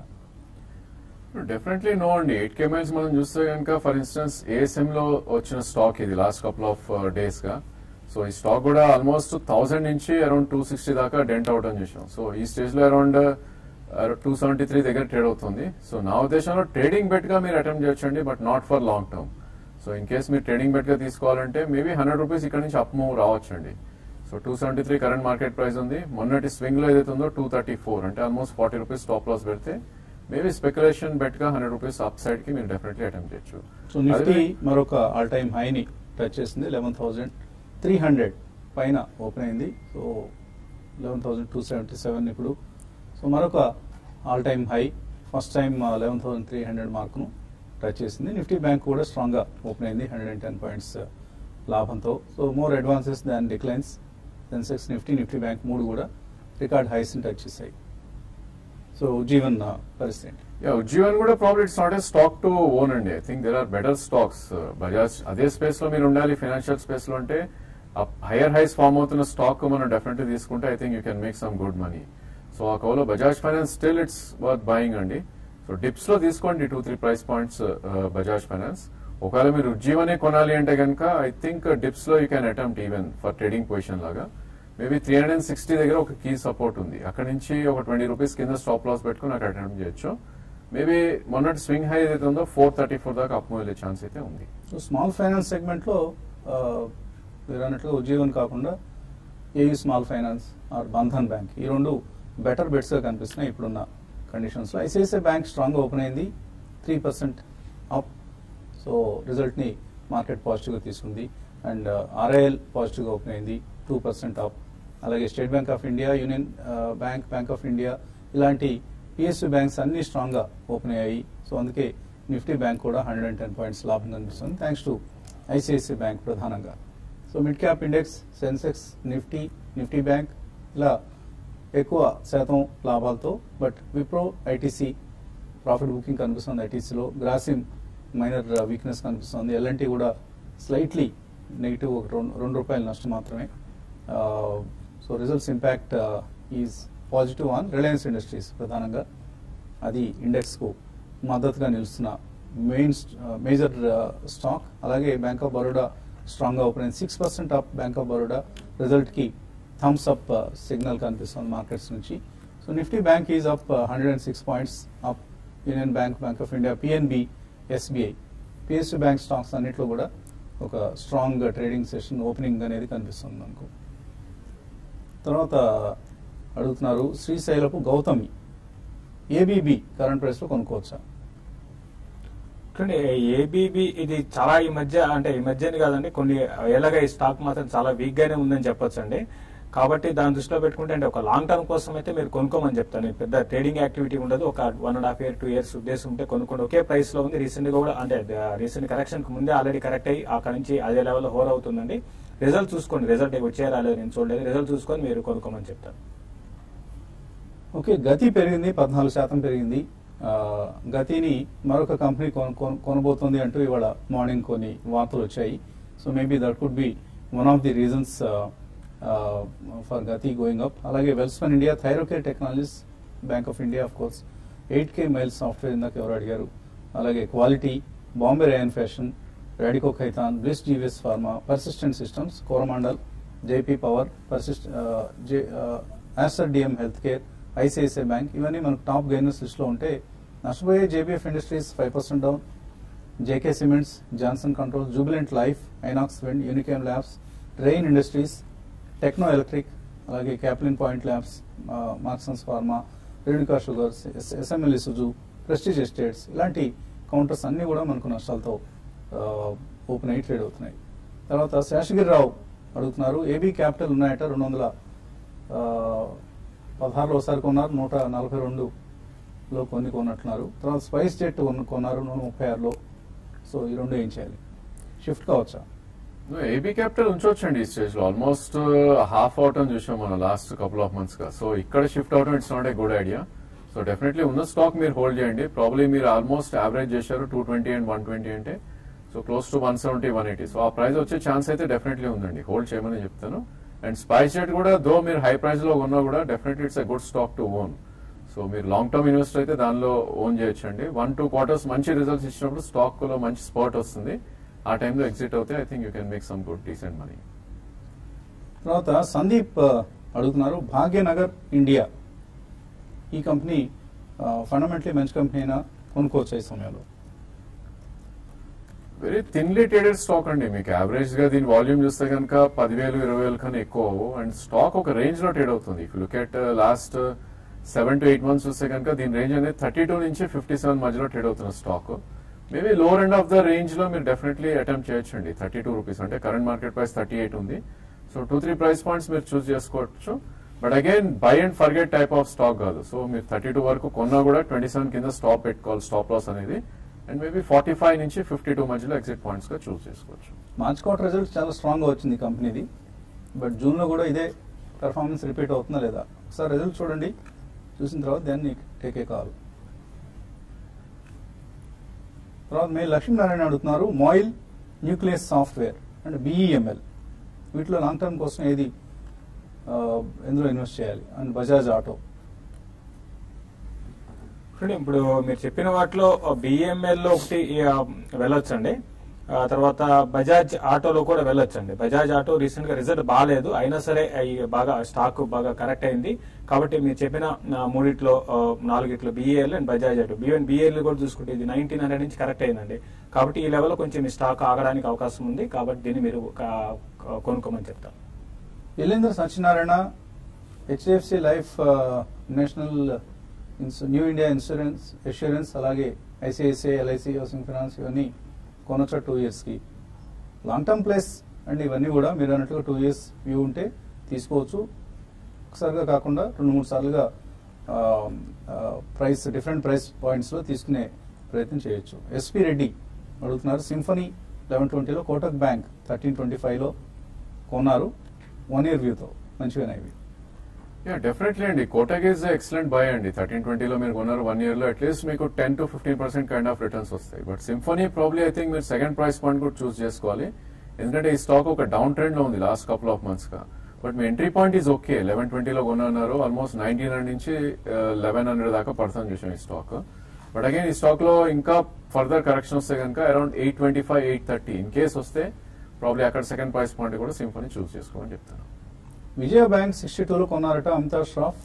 డెఫినెట్లీ నో అండి ఎయిట్ కే మైల్స్ మనం చూస్తే కనుక ఫర్ ఇన్స్టెన్స్ ఏఎస్ఎం లో వచ్చిన స్టాక్ ఇది లాస్ట్ కపుల్ ఆఫ్ డేస్ గా సో ఈ స్టాక్ కూడా ఆల్మోస్ట్ థౌసండ్ నుంచి అరౌండ్ టూ సిక్స్టీ దాకా డెంట్ అవుట్ అని చూసాం సో ఈ స్టేజ్ లో అరౌండ్ టూ సెవెంటీ త్రీ దగ్గర ట్రేడ్ అవుతుంది సో నా ఉద్దేశంలో ట్రేడింగ్ బెట్ గా మీరు అటెంప్ట్ చేయొచ్చండి but not for long term so in case మీరు ట్రేడింగ్ బెట్ గా తీసుకోవాలంటే మేబీ హండ్రెడ్ రూపీస్ ఇక్కడ నుంచి అప్ మూవ్ రావచ్చండి so two seventy three current market price ఉంది మొన్నటి స్వింగ్ లో ఏదైతే ఉందో టూ థర్టీ ఫోర్ అంటే almost forty rupees stop loss పెడితే మేబీ స్పెక్యులేషన్ బెట్ గా హండ్రెడ్ రూపీస్ అప్ సైడ్ కి మీరు డెఫినెట్లీ అటెంప్ట్ చేయొచ్చు సో నిఫ్టీ మరొక ఆల్ టైమ్ హైని టచ్ చేసింది లెవెన్ థౌసండ్ త్రీ హండ్రెడ్ పైన ఓపెన్ అయింది so eleven thousand two seventy seven ఇప్పుడు సో మరొక all time high first time eleven thousand three hundred మార్కును టచ్ చేసింది నిఫ్టీ బ్యాంక్ కూడా స్ట్రాంగ్గా ఓపెన్ అయింది హండ్రెడ్ అండ్ టెన్ పాయింట్స్ లాభంతో so more advances than declines Sensex Nifty Nifty bank మూడు కూడా రికార్డ్ హైస్ని టచ్ చేశాయి సో జీవన్ uh, పరిస్థితి ఏంటి యా ఉజ్జీవన్ కూడా problem it's not a stock to own అండి I think there are better stocks Bajaj అదే స్పేస్ లో మీరు ఉండాలి ఫైనాన్షియల్ స్పేస్ లో అంటే హైయర్ హైస్ ఫామ్ అవుతున్న స్టాక్ మనం డెఫినెట్లీ తీసుకుంటే I think you can make some good money so ఆ కౌలో Bajaj finance still it's worth buying అండి సో డిప్స్ లో తీసుకోండి two three price points Bajaj finance ఒకవేళ మీరు ఉజ్జీవనే కొనాలి అంటే కనుక ఐ థింక్ డిప్స్ లో you can attempt even for trading position లాగా maybe three hundred and sixty దగ్గర ఒక కీ సపోర్ట్ ఉంది అక్కడ నుంచి ఒక ట్వంటీ రూపీస్ కింద స్టాప్ లాస్ పెట్టుకుని అక్కడ అటెంప్ట్ చేయొచ్చు మేబీ మొన్నటి స్వింగ్ హై ఏదైతే ఉందో ఫోర్ థర్టీ ఫోర్ దాకా అప్ వెళ్ళే ఛాన్స్ అయితే ఉంది సో స్మాల్ ఫైనాన్స్ సెగ్మెంట్లో ఆ, మీరు అన్నట్లుగా ఉద్యోగం కాకుండా AU small finance or Bandhan bank ఈ రెండు బెటర్ బెట్స్గా కనిపిస్తున్నాయి ఇప్పుడున్న కండిషన్స్లో ఐసిఐసిఐ బ్యాంక్ స్ట్రాంగ్గా ఓపెన్ అయింది త్రీ పర్సెంట్ అప్ సో రిజల్ట్ని మార్కెట్ పాజిటివ్గా తీసుకుంది అండ్ ఆర్ఐఎల్ పాజిటివ్గా ఓపెన్ అయింది టూ పర్సెంట్ అప్ అలాగే State Bank of India Union Bank bank of India ఇలాంటి పిఎస్యూ బ్యాంక్స్ అన్ని స్ట్రాంగ్గా ఓపెన్ అయ్యాయి సో అందుకే నిఫ్టీ బ్యాంక్ కూడా హండ్రెడ్ అండ్ టెన్ పాయింట్స్ లాభం కనిపిస్తుంది థ్యాంక్స్ టు ఐసిఐసిఐ బ్యాంక్ ప్రధానంగా so mid cap index Sensex Nifty Nifty bank ఇలా ఎక్కువ శాతం లాభాలతో but Wipro ITC profit booking కనిపిస్తుంది ఐటీసీలో గ్రాసిమ్ మైనర్ వీక్నెస్ కనిపిస్తుంది ఎల్ఎన్టీ కూడా స్లైట్లీ నెగిటివ్ ఒక రెండు రెండు రూపాయల నష్టం మాత్రమే so results impact is positive on Reliance Industries ప్రధానంగా అది ఇండెక్స్కు మద్దతుగా నిలుస్తున్న మెయిన్ మేజర్ స్టాక్ అలాగే బ్యాంక్ ఆఫ్ బరోడా స్ట్రాంగ్గా ఓపెన్ అయింది six percent up Bank of Baroda రిజల్ట్కి థమ్స్ అప్ సిగ్నల్ కనిపిస్తుంది మార్కెట్స్ నుంచి so Nifty bank is up hundred and six points up Union Bank bank of India PNB SBI PSU bank stocks అన్నిట్లో కూడా ఒక strong trading session opening అనేది కనిపిస్తుంది మనకు తర్వాత అడుగుతున్నారు Srisailapu Gautami ABB current price లో కొనుక్కోవచ్చా చూడండి ఏబీబీ ఇది చాలా ఈ మధ్య అంటే ఈ మధ్యని కాదండి కొన్ని ఏళ్ళగా ఈ స్టాక్ మాత్రం చాలా వీక్ గానే ఉందని చెప్పొచ్చు అండి కాబట్టి దాని దృష్టిలో పెట్టుకుంటే అంటే ఒక లాంగ్ టర్మ్ కోసం అయితే మీరు కొనుక్కోమని చెప్తాను ఇది పెద్ద ట్రేడింగ్ యాక్టివిటీ ఉండదు ఒక one and half year two years ఉద్దేశం ఉంటే కొనుక్కోండి ఒకే ప్రైస్ లో ఉంది రీసెంట్ గా కూడా అంటే రీసెంట్ కరెక్షన్ కు ముందే ఆల్రెడీ కరెక్ట్ అయ్యి అక్కడ నుంచి అదే లెవెల్ హోర్ అవుతుందండి రిజల్ట్ చూసుకోండి రిజల్ట్ వచ్చే రాలేదు నేను చూడలేదు రిజల్ట్ చూసుకొని మీరు కొనుక్కోమని చెప్తాను ఓకే గతి పెరిగింది పద్నాలుగు శాతం పెరిగింది ఆ, గతిని మరొక కంపెనీ కొన- కొన- కొనబోతుంది అంటూ ఇవాళ మార్నింగ్ కొన్ని వార్తలు వచ్చాయి so maybe that could be one of the reasons for Gati going up అలాగే Welspun India Thyrocare technologies Bank of India of course eight K miles software ఇందాక ఎవరు అడిగారు అలాగే quality Bombay Rayon fashion Radico Khaitan Bliss GVS pharma Persistent Systems Coromandel JP power persist Aster DM health care ICICI bank ఇవన్నీ మనకు top gainers list లో ఉంటే నష్టపోయే JBF industries five percent down JK cements Johnson control Jubilant life Inox wind Unichem labs Rain industries Techno electric అలాగే Caplin point labs Marksans pharma Renuka sugars SML Isuzu Prestige estates ఇలాంటి counters అన్ని కూడా మనకు నష్టాలతో open అయ్యి trade అవుతున్నాయి తర్వాత శేషగిరిరావు అడుగుతున్నారు ఏబీ క్యాపిటల్ ఉన్నాయట రెండు వందల ఆ, పదహారులో ఒకసారి కొన్నారు నూట నలభై రెండులో కొన్ని కొన్నట్టున్నారు తర్వాత స్పైస్ జెట్ కొన్న- కొన్నారు నూట ముప్పై ఆరులో సో ఈ రెండు ఏం చేయాలి షిఫ్ట్ కావచ్చా ఏబీ క్యాపిటల్ ఉంచొచ్చండి ఈ స్టేజ్ లో ఆల్మోస్ట్ హాఫ్ అవటం చూసాం మనం లాస్ట్ కపుల్ ఆఫ్ మంత్స్ గా సో ఇక్కడ షిఫ్ట్ అవటం it's not a good idea so definitely ఉన్న స్టాక్ మీరు హోల్డ్ చేయండి ప్రాబ్లీ మీరు ఆల్మోస్ట్ యావరేజ్ చేశారు two twenty and one twenty అంటే so close to one seventy one eighty so ఆ ప్రైస్ వచ్చే ఛాన్స్ అయితే డెఫినెట్లీ ఉందండి హోల్డ్ చేయమని చెప్తాను అండ్ స్పైస్ జెట్ కూడా దో మీరు హై ప్రైస్ లో ఉన్నా కూడా definitely it's a good stock to own so మీరు లాంగ్ టర్మ్ ఇన్వెస్టర్ అయితే దానిలో ఓన్ చేయొచ్చండి వన్ టూ క్వార్టర్స్ మంచి రిజల్ట్స్ ఇచ్చినప్పుడు స్టాక్ లో మంచి స్పాట్ వస్తుంది ఆ టైంలో ఎగ్జిట్ అవుతే I think you can make some good decent money తర్వాత సందీప్ ఆ, అడుగుతున్నారు భాగ్యనగర్ ఇండియా ఈ కంపెనీ ఫండమెంటలీ మంచి కంపెనీ అయినా కొనుక్కోవచ్చు ఈ సమయంలో వెరీ థిన్లీ ట్రేడెడ్ స్టాక్ అండి మీకు యావరేజ్ గా దీని వాల్యూమ్ చూస్తే కనుక పదివేలు ఇరవై వేలు కన్నా ఎక్కువ అండ్ స్టాక్ ఒక రేంజ్ లో ట్రేడ్ అవుతుంది if look at last seven to eight months చూస్తే కనుక దీని రేంజ్ అనేది థర్టీ టూ నుంచి ఫిఫ్టీ సెవెన్ మధ్యలో ట్రేడ్ అవుతున్న stock maybe lower end of the range లో మీరు డెఫినెట్లీ అటెంప్ట్ చేయొచ్చండి థర్టీ టూ రూపీస్ అంటే current market price thirty eight ఉంది so two three price points మీరు చూస్ చేసుకోవచ్చు but again buy and forget type of stock కాదు so మీరు thirty two వరకు కొన్నా కూడా ట్వంటీ సెవెన్ కింద స్టాప్ పెట్టుకోవాలి స్టాప్ లాస్ అనేది అండ్ మేబీ ఫార్టీ ఫైవ్ నుంచి ఫిఫ్టీ టూ మధ్యలో ఎగ్జిట్ పాయింట్స్ గా చూస్ చేసుకోవచ్చు మార్చ్ క్వార్టర్ రిజల్ట్ చాలా స్ట్రాంగ్ గా వచ్చింది ఈ కంపెనీది బట్ జూన్ లో కూడా ఇదే పెర్ఫార్మెన్స్ రిపీట్ అవుతుందా లేదా ఒకసారి రిజల్ట్ చూడండి చూసిన తర్వాత దాన్ని టేకే కాల్ తర్వాత మీరు లక్ష్మీనారాయణ అడుగుతున్నారు MOIL nucleus software and BEML వీటిలో లాంగ్ టర్మ్ కోసం ఏది ఆ, ఎందులో ఇన్వెస్ట్ చేయాలి అండ్ బజాజ్ ఆటో చూడండి ఇప్పుడు మీరు చెప్పిన వాటిలో బిఎంఎల్ లో ఒకటి ఆ, వెళ్ళొచ్చండి ఆ తర్వాత బజాజ్ ఆటోలో కూడా వెళ్ళొచ్చండి బజాజ్ ఆటో రీసెంట్ గా రిజల్ట్ బాగాలేదు అయినా సరే అవి బాగా స్టాక్ బాగా కరెక్ట్ అయింది కాబట్టి మీరు చెప్పిన ఆ, మూడిట్లో ఆ, నాలుగిట్లో BAL and Bajaj auto BN BAL కూడా చూసుకుంటే ఇది నైన్టీన్ హండ్రెడ్ నుంచి కరెక్ట్ అయిందండి కాబట్టి ఈ లెవెల్లో కొంచెం మీ స్టాక్ ఆగడానికి అవకాశం ఉంది కాబట్టి దీన్ని మీరు కా- కా- కొనుక్కోమని చెప్తాను Yellendra Satyanarayana HDFC life national ఇన్స్- న్యూ ఇండియా ఇన్సూరెన్స్ ఇన్సూరెన్స్ అలాగే ఐసిఐసిఐ ఎల్ఐసి హౌసింగ్ ఫైనాన్స్ ఇవన్నీ కొనొచ్చా టూ ఇయర్స్కి లాంగ్ టర్మ్ ప్లేస్ అండ్ ఇవన్నీ కూడా మీరు అన్నట్టుగా టూ ఇయర్స్ వ్యూ ఉంటే తీసుకోవచ్చు ఒకసారిగా కాకుండా రెండు మూడు సార్లుగా ప్రైస్ డిఫరెంట్ ప్రైస్ పాయింట్స్లో తీసుకునే ప్రయత్నం చేయొచ్చు ఎస్పి రెడ్డి అడుగుతున్నారు సింఫనీ లెవెన్ ట్వంటీలో కోటక్ బ్యాంక్ థర్టీన్ ట్వంటీ ఫైవ్లో కొన్నారు వన్ ఇయర్ వ్యూతో మంచిగా ఇవి యా డెఫినెట్లీ అండి కోటక్ ఈజ్ ఎక్సలెంట్ బై అండి థర్టీన్ ట్వంటీలో మీరు కొన్నారు వన్ ఇయర్ లో అట్లీస్ట్ మీకు ten to fifteen percent kind of returns వస్తాయి but Symphony probably I think మీరు సెకండ్ ప్రైస్ పాయింట్ కూడా చూస్ చేసుకోవాలి ఎందుకంటే ఈ స్టాక్ ఒక డౌన్ ట్రెండ్ లో ఉంది లాస్ట్ కపుల్ ఆఫ్ మంత్స్ గా బట్ మీ entry point is okay eleven ట్వంటీలో కొన్నారు ఆల్మోస్ట్ నైన్టీన్ హండ్రెడ్ నుంచి లెవెన్ హండ్రెడ్ దాకా పడుతుంది చూసాం ఈ స్టాక్ బట్ అగైన్ ఈ స్టాక్ లో ఇంకా ఫర్దర్ కరెక్షన్ వస్తే కనుక around eight twenty five eight thirty in case వస్తే ప్రాబ్లీ అక్కడ సెకండ్ ప్రైస్ పాయింట్ కూడా సింఫనీ చూస్ చేసుకోమని చెప్తాను విజయ బ్యాంక్ సిక్స్టీ టూలో కొన్నారట Amitabh Shroff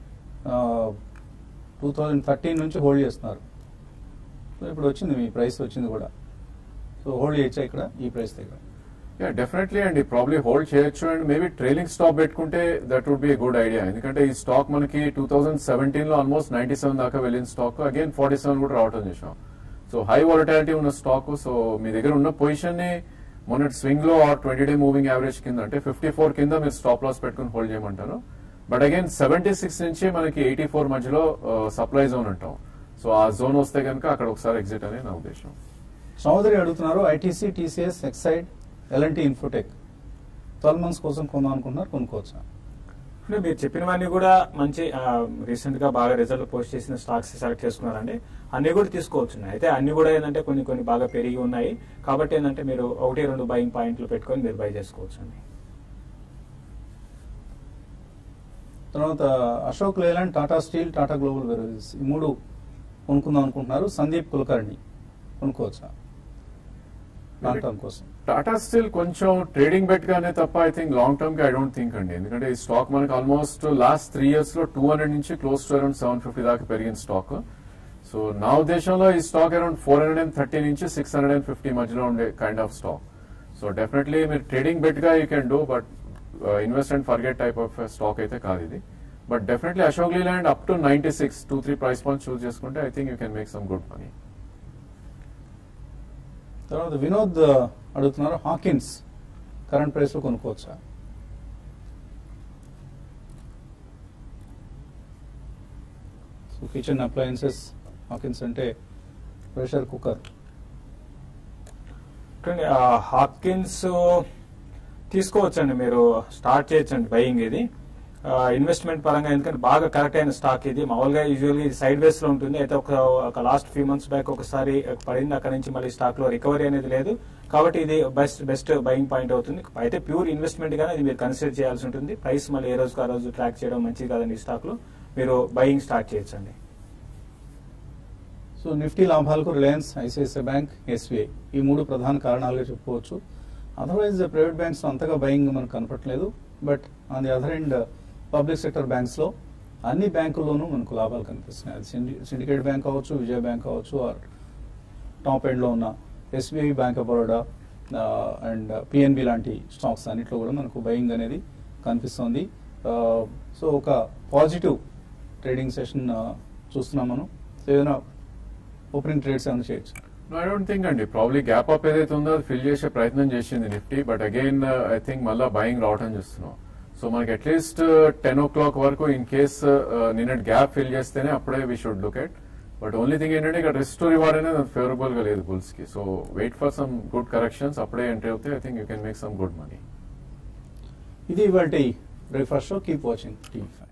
two thousand thirteen నుంచి హోల్డ్ చేస్తున్నారు సో ఇప్పుడు వచ్చింది మీ ప్రైస్ వచ్చింది కూడా సో హోల్డ్ చేయొచ్చా ఇక్కడ ఈ ప్రైస్ దగ్గర యా డెఫినెట్లీ అండి ప్రాబ్లీ హోల్డ్ చేయొచ్చు అండ్ మేబీ ట్రైలింగ్ స్టాక్ పెట్టుకుంటే that would be good idea ఎందుకంటే ఈ స్టాక్ మనకి టూ థౌసండ్ సెవెంటీన్ లో ఆల్మోస్ట్ నైన్టీ సెవెన్ దాకా వెళ్ళిన స్టాక్ అగైన్ ఫార్టీ సెవెన్ కూడా రావటం చూసాం సో హై వాలటాలిటీ ఉన్న స్టాక్ సో మీ దగ్గర ఉన్న పొజిషన్ ని మొన్నటి స్వింగ్ లో or twenty day moving average కింద అంటే ఫిఫ్టీ ఫోర్ కింద మీరు స్టాప్ లాస్ పెట్టుకుని హోల్డ్ చేయమంటారు బట్ అగైన్ సెవెంటీ సిక్స్ నుంచి మనకి ఎయిటీ ఫోర్ మధ్యలో సప్లై జోన్ అంటాం సో ఆ జోన్ వస్తే కనుక అక్కడ ఒకసారి ఎగ్జిట్ అనే నా ఉద్దేశం చౌదరి అడుగుతున్నారు ITC TCS Exide L N T infotech twelve months కోసం కొందాం అనుకుంటున్నారు కొనుక్కోవచ్చా అంటే మీరు చెప్పినవన్నీ కూడా మంచి రీసెంట్ గా బాగా రిజల్ట్ పోస్ట్ చేసిన స్టాక్స్ సెలెక్ట్ చేసుకున్నారండి అన్ని కూడా తీసుకోవచ్చు అయితే అన్ని కూడా ఏంటంటే కొన్ని కొన్ని బాగా పెరిగి ఉన్నాయి కాబట్టి ఏంటంటే మీరు ఒకటి రెండు బయింగ్ పాయింట్లు పెట్టుకొని మీరు బై చేసుకోవచ్చు అండి తర్వాత Ashok Leyland Tata steel Tata global beverages ఈ మూడు కొనుక్కుందాం అనుకుంటున్నారు సందీప్ కులకర్ణి కొనుక్కోవచ్చా లాంగ్ టర్మ్ కోసం టాటా స్టీల్ కొంచెం ట్రేడింగ్ బెట్ గానే తప్ప ఐ థింక్ లాంగ్ టర్మ్ కి ఐ డోంట్ థింక్ అండి ఎందుకంటే ఈ స్టాక్ మనకి ఆల్మోస్ట్ లాస్ట్ త్రీ ఇయర్స్ లో టూ హండ్రెడ్ నుంచి close to around seven fifty దాకా పెరిగిన స్టాక్ సో నా ఉద్దేశంలో ఈ stock around four hundred and thirty నుంచి సిక్స్ హండ్రెడ్ అండ్ ఫిఫ్టీ మధ్యలో ఉండే kind of stock so definitely మీరు ట్రేడింగ్ బెట్ గా you can do but invest and forget type of stock అయితే కాదు ఇది but definitely Ashok Leyland up to ninety six two three price points choose చేసుకుంటే I think you can make some good money తర్వాత వినోద్ అడుగుతున్నారు Hawkins current price లో కొనుక్కోవచ్చా so kitchen appliances Hawkins అంటే pressure cooker చూడండి, ఆ, హాకిన్స్ తీసుకోవచ్చండి మీరు స్టార్ట్ చేయొచ్చండి బయింగ్ ఇది ఇన్వెస్ట్మెంట్ పరంగా ఎందుకంటే బాగా కరెక్ట్ అయిన స్టాక్ ఇది మామూలుగా యూజువల్గా ఇది సైడ్ వేస్ లో ఉంటుంది అయితే ఒక ఒక లాస్ట్ ఫ్యూ మంత్స్ బ్యాక్ ఒకసారి పడింది అక్కడ నుంచి మళ్ళీ స్టాక్ లో రికవరీ అనేది లేదు కాబట్టి ఇది బెస్ట్ బెస్ట్ బయింగ్ పాయింట్ అవుతుంది అయితే ప్యూర్ ఇన్వెస్ట్మెంట్ గానే ఇది మీరు కన్సిడర్ చేయాల్సి ఉంటుంది ప్రైస్ మళ్ళీ ఏ రోజుకి ఆ రోజు ట్రాక్ చేయడం మంచిది కాదండి ఈ స్టాక్ లో మీరు బయింగ్ స్టార్ట్ చేయొచ్చండి సో నిఫ్టీ లాభాలకు రిలయన్స్ ఐసిఐసిఐ బ్యాంక్ ఎస్బీఐ ఈ మూడు ప్రధాన కారణాలుగా చెప్పుకోవచ్చు అదర్వైజ్ ప్రైవేట్ బ్యాంక్స్ అంతగా బయింగ్ మనకు కనపట్లేదు but on the other end public sector banks లో అన్ని బ్యాంకుల్లోనూ మనకు లాభాలు కనిపిస్తున్నాయి అది సిండికేట్ బ్యాంక్ అవ్వచ్చు విజయ బ్యాంక్ అవ్వచ్చు ఆర్ టాప్ ఎండ్ లో ఉన్న SBI Bank of Baroda and PNB లాంటి స్టాక్స్ అన్నిట్లో కూడా మనకు బయింగ్ అనేది కనిపిస్తోంది సో ఒక పాజిటివ్ ట్రేడింగ్ సెషన్ చూస్తున్నాం మనం సో ఏదైనా ఓపెనింగ్ ట్రేడ్స్ ఏమైనా చేయొచ్చు ఐ డోంట్ థింక్ అండి ప్రాబ్లీ గ్యాప్ అప్ ఏదైతే ఉందో అది ఫిల్ చేసే ప్రయత్నం చేసింది Nifty but again I think మళ్ళీ బయింగ్ రావటం చూస్తున్నాం సో మనకి అట్లీస్ట్ టెన్ ఓ క్లాక్ వరకు ఇన్ కేస్ నిన్నటి గ్యాప్ ఫిల్ చేస్తేనే అప్పుడే we should look at but only thing ఏంటంటే ఇక్కడ రిస్క్ టు రివార్డ్ అనేది ఫేవరబుల్ గా లేదు బుల్స్ కి so wait for some good corrections అప్పుడే ఎంట్రీ అవుతే I think you can make some good money ఇది ఇవాళ breakfast show keep watching TV